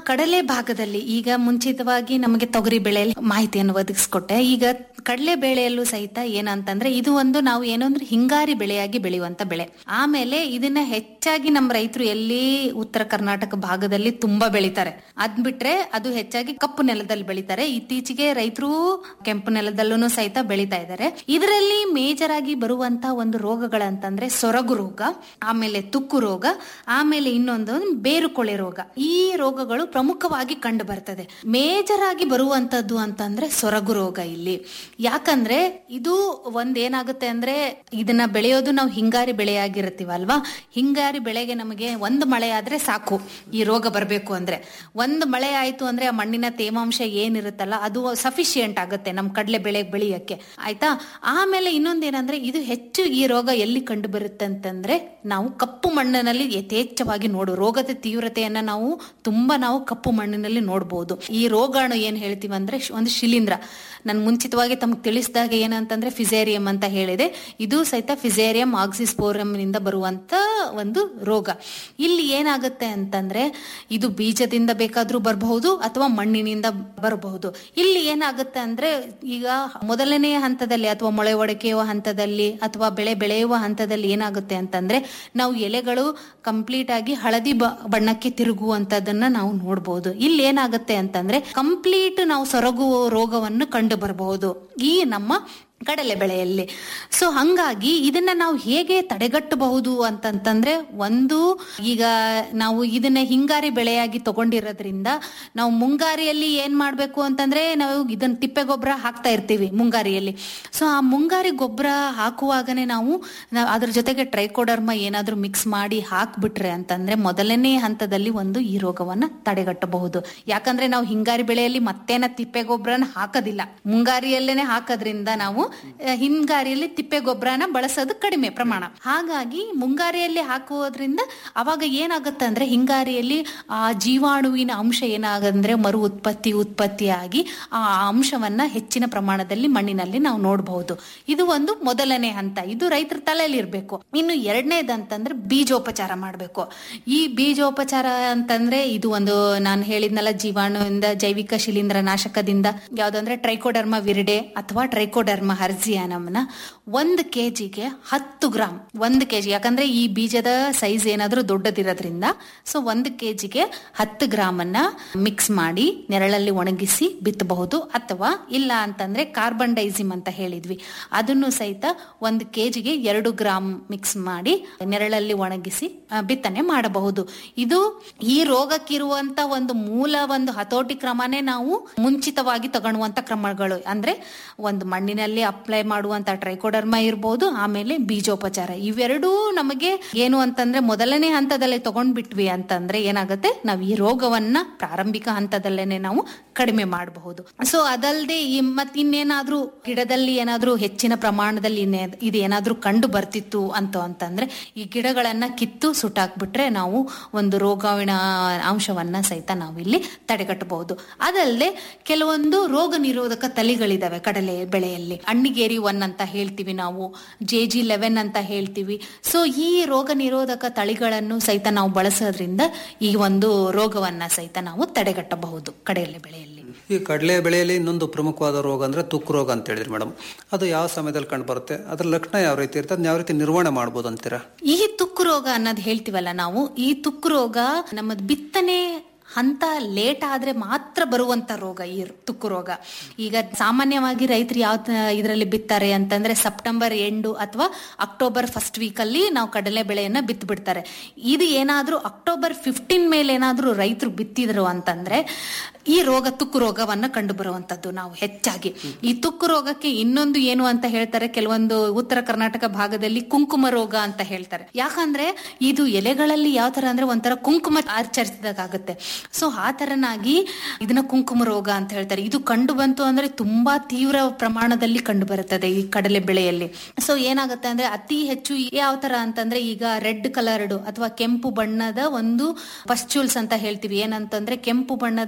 ಕಡಲೆ ಭಾಗದಲ್ಲಿ ಈಗ ಮುಂಚಿತವಾಗಿ ನಮಗೆ ತೊಗರಿ ಬೆಳೆಯಲ್ಲಿ ಮಾಹಿತಿಯನ್ನು ಒದಗಿಸ್ಕೊಟ್ಟೆ ಈಗ ಕಡಲೆ ಬೆಳೆಯಲ್ಲೂ ಸಹಿತ ಏನಂತಂದ್ರೆ ಇದು ಒಂದು ನಾವು ಏನು ಅಂದ್ರೆ ಹಿಂಗಾರಿ ಬೆಳೆಯಾಗಿ ಬೆಳೆಯುವಂತ ಬೆಳೆ ಆಮೇಲೆ ಇದನ್ನ ಹೆಚ್ಚಾಗಿ ನಮ್ಮ ರೈತರು ಎಲ್ಲಿ ಉತ್ತರ ಕರ್ನಾಟಕ ಭಾಗದಲ್ಲಿ ತುಂಬಾ ಬೆಳಿತಾರೆ ಅದ್ ಬಿಟ್ರೆ ಅದು ಹೆಚ್ಚಾಗಿ ಕಪ್ಪು ನೆಲದಲ್ಲಿ ಬೆಳಿತಾರೆ ಇತ್ತೀಚೆಗೆ ರೈತರು ಕೆಂಪು ನೆಲದಲ್ಲೂ ಸಹಿತ ಬೆಳಿತಾ ಇದ್ದಾರೆ ಇದರಲ್ಲಿ ಮೇಜರ್ ಆಗಿ ಬರುವಂತ ಒಂದು ರೋಗಗಳಂತಂದ್ರೆ ಸೊರಗು ರೋಗ ಆಮೇಲೆ ತುಕ್ಕು ರೋಗ ಆಮೇಲೆ ಇನ್ನೊಂದು ಬೇರುಕೊಳೆ ರೋಗ ಈ ರೋಗಗಳು ಪ್ರಮುಖವಾಗಿ ಕಂಡು ಬರ್ತದೆ ಮೇಜರ್ ಆಗಿ ಬರುವಂತದ್ದು ಅಂತಂದ್ರೆ ಸೊರಗು ರೋಗ ಇಲ್ಲಿ ಯಾಕಂದ್ರೆ ಇದು ಒಂದ್ ಏನಾಗುತ್ತೆ ಅಂದ್ರೆ ಇದನ್ನ ಬೆಳೆಯೋದು ನಾವು ಹಿಂಗಾರಿ ಬೆಳೆಯಾಗಿರ್ತೀವಲ್ವಾ ಹಿಂಗಾರಿ ಬೆಳೆಗೆ ನಮಗೆ ಒಂದು ಮಳೆ ಆದ್ರೆ ಸಾಕು ಈ ರೋಗ ಬರಬೇಕು ಅಂದ್ರೆ ಒಂದು ಮಳೆ ಆಯ್ತು ಅಂದ್ರೆ ಆ ಮಣ್ಣಿನ ತೇವಾಂಶ ಏನಿರುತ್ತಲ್ಲ ಅದು ಸಫಿಶಿಯಂಟ್ ಆಗುತ್ತೆ ನಮ್ ಕಡಲೆ ಬೆಳೆ ಬೆಳೆಯಕ್ಕೆ ಆಯ್ತಾ ಆಮೇಲೆ ಇನ್ನೊಂದೇನಂದ್ರೆ ಇದು ಹೆಚ್ಚು ಈ ರೋಗ ಎಲ್ಲಿ ಕಂಡು ಬರುತ್ತೆ ಅಂತಂದ್ರೆ ನಾವು ಕಪ್ಪು ಮಣ್ಣಿನಲ್ಲಿ ಯಥೇಚ್ಛವಾಗಿ ನೋಡು ರೋಗದ ತೀವ್ರತೆಯನ್ನ ನಾವು ತುಂಬಾ ನಾವು ಕಪ್ಪು ಮಣ್ಣಿನಲ್ಲಿ ನೋಡಬಹುದು ಈ ರೋಗಾಣು ಏನ್ ಹೇಳ್ತೀವಿ ಅಂದ್ರೆ ಶ್- ಒಂದು ಶಿಲೀಂಧ್ರ ನಾನು ಮುಂಚಿತವಾಗಿ ತಮ್ಗೆ ತಿಳಿಸಿದಾಗ ಏನಂತಂದ್ರೆ ಫಿಸೇರಿಯಂ ಅಂತ ಹೇಳಿದೆ ಇದು ಸಹಿತ ಫಿಸೇರಿಯಂ ಆಕ್ಸಿಸ್ಪೋರಂ ನಿಂದ ಬರುವಂತ ಒಂದು ರೋಗ ಇಲ್ಲಿ ಏನಾಗುತ್ತೆ ಅಂತಂದ್ರೆ ಇದು ಬೀಜದಿಂದ ಬೇಕಾದ್ರೂ ಬರಬಹುದು ಅಥವಾ ಮಣ್ಣಿನಿಂದ ಬರಬಹುದು ಇಲ್ಲಿ ಏನಾಗುತ್ತೆ ಅಂದ್ರೆ ಈಗ ಮೊದಲನೆಯ ಹಂತದಲ್ಲಿ ಅಥವಾ ಮೊಳೆ ಒಡಕೆಯುವ ಹಂತದಲ್ಲಿ ಅಥವಾ ಬೆಳೆ ಬೆಳೆಯುವ ಹಂತದಲ್ಲಿ ಏನಾಗುತ್ತೆ ಅಂತಂದ್ರೆ ನಾವು ಎಲೆಗಳು ಕಂಪ್ಲೀಟ್ ಆಗಿ ಹಳದಿ ಬ- ಬಣ್ಣಕ್ಕೆ ತಿರುಗುವಂತದನ್ನ ನಾವು ನೋಡಬಹುದು ಇಲ್ಲಿ ಏನಾಗುತ್ತೆ ಅಂತಂದ್ರೆ ಕಂಪ್ಲೀಟ್ ನಾವು ಸೊರಗುವ ರೋಗವನ್ನು ಕಂಡು ಬರಬಹುದು ಈ ನಮ್ಮ ಕಡಲೆ ಬೆಳೆಯಲ್ಲಿ ಸೊ ಹಂಗಾಗಿ ಇದನ್ನ ನಾವು ಹೇಗೆ ತಡೆಗಟ್ಟಬಹುದು ಅಂತಂತಂದ್ರೆ ಒಂದು ಈಗ ನಾವು ಇದನ್ನ ಹಿಂಗಾರಿ ಬೆಳೆಯಾಗಿ ತಗೊಂಡಿರೋದ್ರಿಂದ ನಾವು ಮುಂಗಾರಿಯಲ್ಲಿ ಏನ್ ಮಾಡ್ಬೇಕು ಅಂತಂದ್ರೆ ನಾವು ಇದನ್ನ ತಿಪ್ಪೆ ಗೊಬ್ಬರ ಹಾಕ್ತಾ ಇರ್ತೀವಿ ಮುಂಗಾರಿಯಲ್ಲಿ ಸೊ ಆ ಮುಂಗಾರಿ ಗೊಬ್ಬರ ಹಾಕುವಾಗನೇ ನಾವು ನಾವು ಅದ್ರ ಜೊತೆಗೆ ಟ್ರೈಕೋಡರ್ಮ ಏನಾದ್ರೂ ಮಿಕ್ಸ್ ಮಾಡಿ ಹಾಕ್ಬಿಟ್ರೆ ಅಂತಂದ್ರೆ ಮೊದಲನೇ ಹಂತದಲ್ಲಿ ಒಂದು ಈ ರೋಗವನ್ನ ತಡೆಗಟ್ಟಬಹುದು ಯಾಕಂದ್ರೆ ನಾವು ಹಿಂಗಾರಿ ಬೆಳೆಯಲ್ಲಿ ಮತ್ತೇನ ತಿಪ್ಪೆ ಗೊಬ್ಬರನ ಹಾಕೋದಿಲ್ಲ ಮುಂಗಾರಿಯಲ್ಲೇನೆ ಹಾಕೋದ್ರಿಂದ ನಾವು ಆ, ಹಿಂಗಾರಿಯಲ್ಲಿ ತಿಪ್ಪೆ ಗೊಬ್ಬರನ ಬಳಸೋದು ಕಡಿಮೆ ಪ್ರಮಾಣ ಹಾಗಾಗಿ ಮುಂಗಾರಿಯಲ್ಲಿ ಹಾಕುವುದ್ರಿಂದ ಅವಾಗ ಏನಾಗುತ್ತೆ ಅಂದ್ರೆ ಹಿಂಗಾರಿಯಲ್ಲಿ ಆ ಜೀವಾಣುವಿನ ಅಂಶ ಏನಾಗಂದ್ರೆ ಮರು ಉತ್ಪತ್ತಿ ಉತ್ಪತ್ತಿಯಾಗಿ ಆ ಅಂಶವನ್ನ ಹೆಚ್ಚಿನ ಪ್ರಮಾಣದಲ್ಲಿ ಮಣ್ಣಿನಲ್ಲಿ ನಾವು ನೋಡಬಹುದು ಇದು ಒಂದು ಮೊದಲನೇ ಹಂತ ಇದು ರೈತರ ತಲೆಯಲ್ಲಿ ಇರ್ಬೇಕು ಇನ್ನು ಎರಡನೇದಂತಂದ್ರೆ ಬೀಜೋಪಚಾರ ಮಾಡಬೇಕು ಈ ಬೀಜೋಪಚಾರ ಅಂತಂದ್ರೆ ಇದು ಒಂದು ನಾನು ಹೇಳಿದ್ನಲ್ಲ ಜೀವಾಣುವಿಂದ ಜೈವಿಕ ಶಿಲೀಂಧ್ರ ನಾಶಕದಿಂದ ಯಾವ್ದಂದ್ರೆ ಟ್ರೈಕೋಡರ್ಮ ವಿರಿಡೆ ಅಥವಾ ಟ್ರೈಕೋಡರ್ಮ ಹರ್ಜಿಯಾನಮ್ನ ಒಂದು ಕೆಜಿಗೆ ಹತ್ತು ಗ್ರಾಮ್ ಒಂದು ಕೆಜಿ ಯಾಕಂದ್ರೆ ಈ ಬೀಜದ ಸೈಜ್ ಏನಾದ್ರೂ ದೊಡ್ಡದಿರೋದ್ರಿಂದ ಸೊ ಒಂದು ಕೆಜಿಗೆ ಹತ್ತು ಗ್ರಾಮ್ ಅನ್ನ ಮಿಕ್ಸ್ ಮಾಡಿ ನೆರಳಲ್ಲಿ ಒಣಗಿಸಿ ಬಿತ್ತಬಹುದು ಅಥವಾ ಇಲ್ಲ ಅಂತಂದ್ರೆ ಕಾರ್ಬನ್ ಡೈಸಿಮ್ ಅಂತ ಹೇಳಿದ್ವಿ ಅದನ್ನು ಸಹಿತ ಒಂದು ಕೆಜಿಗೆ ಎರಡು ಗ್ರಾಮ್ ಮಿಕ್ಸ್ ಮಾಡಿ ನೆರಳಲ್ಲಿ ಒಣಗಿಸಿ ಆ, ಬಿತ್ತನೆ ಮಾಡಬಹುದು ಇದು ಈ ರೋಗಕ್ಕಿರುವಂತ ಒಂದು ಮೂಲ ಒಂದು ಹತೋಟಿ ಕ್ರಮನೇ ನಾವು ಮುಂಚಿತವಾಗಿ ತಗೊಳ್ಳುವಂತ ಕ್ರಮಗಳು ಅಂದ್ರೆ ಒಂದು ಮಣ್ಣಿನಲ್ಲಿ ಅಪ್ಲೈ ಮಾಡುವಂತ ಟ್ರೈಕೋಡರ್ಮ ಇರ್ಬೋದು ಆಮೇಲೆ ಬೀಜೋಪಚಾರ ಇವೆರಡೂ ನಮಗೆ ಏನು ಅಂತಂದ್ರೆ ಮೊದಲನೇ ಹಂತದಲ್ಲೇ ತಗೊಂಡ್ಬಿಟ್ವಿ ಅಂತಂದ್ರೆ ಏನಾಗುತ್ತೆ ನಾವು ಈ ರೋಗವನ್ನ ಪ್ರಾರಂಭಿಕ ಹಂತದಲ್ಲೇನೆ ನಾವು ಕಡಿಮೆ ಮಾಡಬಹುದು ಸೊ ಅದಲ್ಲದೆ ಈ ಮತ್ ಇನ್ನೇನಾದ್ರೂ ಗಿಡದಲ್ಲಿ ಏನಾದ್ರೂ ಹೆಚ್ಚಿನ ಪ್ರಮಾಣದಲ್ಲಿ ಇನ್ನೇ- ಇದು ಏನಾದ್ರೂ ಕಂಡು ಬರ್ತಿತ್ತು ಅಂತ ಅಂತಂದ್ರೆ ಈ ಗಿಡಗಳನ್ನ ಕಿತ್ತು ಸುಟ್ಟಾಕ್ಬಿಟ್ರೆ ನಾವು ಒಂದು ರೋಗಾವಿನ ಅಂಶವನ್ನ ಸಹಿತ ನಾವು ಇಲ್ಲಿ ತಡೆಗಟ್ಟಬಹುದು ಅದಲ್ಲದೆ ಕೆಲವೊಂದು ರೋಗ ನಿರೋಧಕ ತಳಿಗಳಿದಾವೆ ಕಡಲೆ ಬೆಳೆಯಲ್ಲಿ ಅಣ್ಣಿಗೇರಿ ಒನ್ ಅಂತ ಹೇಳ್ತೀವಿ ನಾವು ಜೆ ಜಿ ಲೆವೆನ್ ಅಂತ ಹೇಳ್ತೀವಿ ಸೊ ಈ ರೋಗ ನಿರೋಧಕ ತಳಿಗಳನ್ನು ಸಹಿತ ನಾವು ಬಳಸೋದ್ರಿಂದ ಈ ಒಂದು ರೋಗವನ್ನ ಸಹಿತ ನಾವು ತಡೆಗಟ್ಟಬಹುದು ಕಡಲೆ ಬೆಳೆಯಲ್ಲಿ ಈ ಕಡಲೆ ಬೆಳೆಯಲ್ಲಿ ಇನ್ನೊಂದು ಪ್ರಮುಖವಾದ ರೋಗ ಅಂದ್ರೆ ತುಕ್ಕು ರೋಗ ಅಂತ ಹೇಳಿದ್ರಿ ಮೇಡಮ್ ಅದು ಯಾವ ಸಮಯದಲ್ಲಿ ಕಂಡು ಬರುತ್ತೆ ಅದ್ರ ಲಕ್ಷಣ ಯಾವ ರೀತಿ ಇರುತ್ತೆ ಅದನ್ನ ಯಾವ ರೀತಿ ನಿರ್ವಹಣೆ ಮಾಡ್ಬೋದು ಅಂತೀರಾ ಈ ತುಕ್ಕು ರೋಗ ಅನ್ನೋದು ಹೇಳ್ತೀವಲ್ಲ ನಾವು ಈ ತುಕ್ಕು ರೋಗ ನಮ್ಮದು ಬಿತ್ತನೆ ಹಂತ ಲೇಟ್ ಆದ್ರೆ ಮಾತ್ರ ಬರುವಂತ ರೋಗ ಈ ತುಕ್ಕು ರೋಗ ಈಗ ಸಾಮಾನ್ಯವಾಗಿ ರೈತರು ಯಾವ ಇದರಲ್ಲಿ ಬಿತ್ತಾರೆ ಅಂತಂದ್ರೆ ಸೆಪ್ಟೆಂಬರ್ ಎಂಡು ಅಥವಾ ಅಕ್ಟೋಬರ್ ಫಸ್ಟ್ ವೀಕ್ ಅಲ್ಲಿ ನಾವು ಕಡಲೆ ಬೆಳೆಯನ್ನ ಬಿತ್ತು ಬಿಡ್ತಾರೆ ಇದು ಏನಾದ್ರೂ ಅಕ್ಟೋಬರ್ ಫಿಫ್ಟೀನ್ ಮೇಲೆ ಏನಾದ್ರೂ ರೈತರು ಬಿತ್ತಿದ್ರು ಅಂತಂದ್ರೆ ಈ ರೋಗ ತುಕ್ಕು ರೋಗವನ್ನ ಕಂಡು ಬರುವಂತದ್ದು ನಾವು ಹೆಚ್ಚಾಗಿ ಈ ತುಕ್ಕು ರೋಗಕ್ಕೆ ಇನ್ನೊಂದು ಏನು ಅಂತ ಹೇಳ್ತಾರೆ ಕೆಲವೊಂದು ಉತ್ತರ ಕರ್ನಾಟಕ ಭಾಗದಲ್ಲಿ ಕುಂಕುಮ ರೋಗ ಅಂತ ಹೇಳ್ತಾರೆ ಯಾಕಂದ್ರೆ ಇದು ಎಲೆಗಳಲ್ಲಿ ಯಾವ ತರ ಅಂದ್ರೆ ಒಂಥರ ಕುಂಕುಮ ಆಚರಿಸಿದಾಗುತ್ತೆ ಸೊ ಆ ತರನಾಗಿ ಇದನ್ನ ಕುಂಕುಮ ರೋಗ ಅಂತ ಹೇಳ್ತಾರೆ ಇದು ಕಂಡು ಬಂತು ಅಂದ್ರೆ ತುಂಬಾ ತೀವ್ರ ಪ್ರಮಾಣದಲ್ಲಿ ಕಂಡು ಬರುತ್ತದೆ ಈ ಕಡಲೆ ಬೆಳೆಯಲ್ಲಿ ಸೊ ಏನಾಗುತ್ತೆ ಅಂದ್ರೆ ಅತಿ ಹೆಚ್ಚು ಯಾವ ತರ ಅಂತಂದ್ರೆ ಈಗ ರೆಡ್ ಕಲರ್ಡ್ ಅಥವಾ ಕೆಂಪು ಬಣ್ಣದ ಒಂದು ಪಸ್ಚೂಲ್ಸ್ ಅಂತ ಹೇಳ್ತೀವಿ ಏನಂತಂದ್ರೆ ಕೆಂಪು ಬಣ್ಣದ ಒಂದು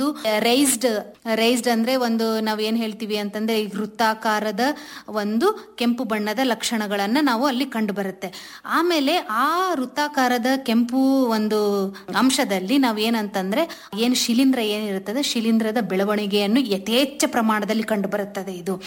ರೈಸ್ಡ್ ರೈಸ್ಡ್ ಅಂದ್ರೆ ಒಂದು ನಾವ್ ಏನ್ ಹೇಳ್ತೀವಿ ಅಂತಂದ್ರೆ ಈ ವೃತ್ತಾಕಾರದ ಒಂದು ಕೆಂಪು ಬಣ್ಣದ ಲಕ್ಷಣಗಳನ್ನ ನಾವು ಅಲ್ಲಿ ಕಂಡು ಬರುತ್ತೆ ಆಮೇಲೆ ಆ ವೃತ್ತಾಕಾರದ ಕೆಂಪು ಒಂದು ಅಂಶದಲ್ಲಿ ನಾವ್ ಏನಂತಂದ್ರೆ ಏನ್ ಶಿಲೀಂಧ್ರ ಏನಿರುತ್ತದೆ ಶಿಲೀಂಧ್ರದ ಬೆಳವಣಿಗೆಯನ್ನು ಯಥೇಚ್ಛ ಪ್ರಮಾಣದಲ್ಲಿ ಕಂಡು ಬರುತ್ತದೆ ಇದು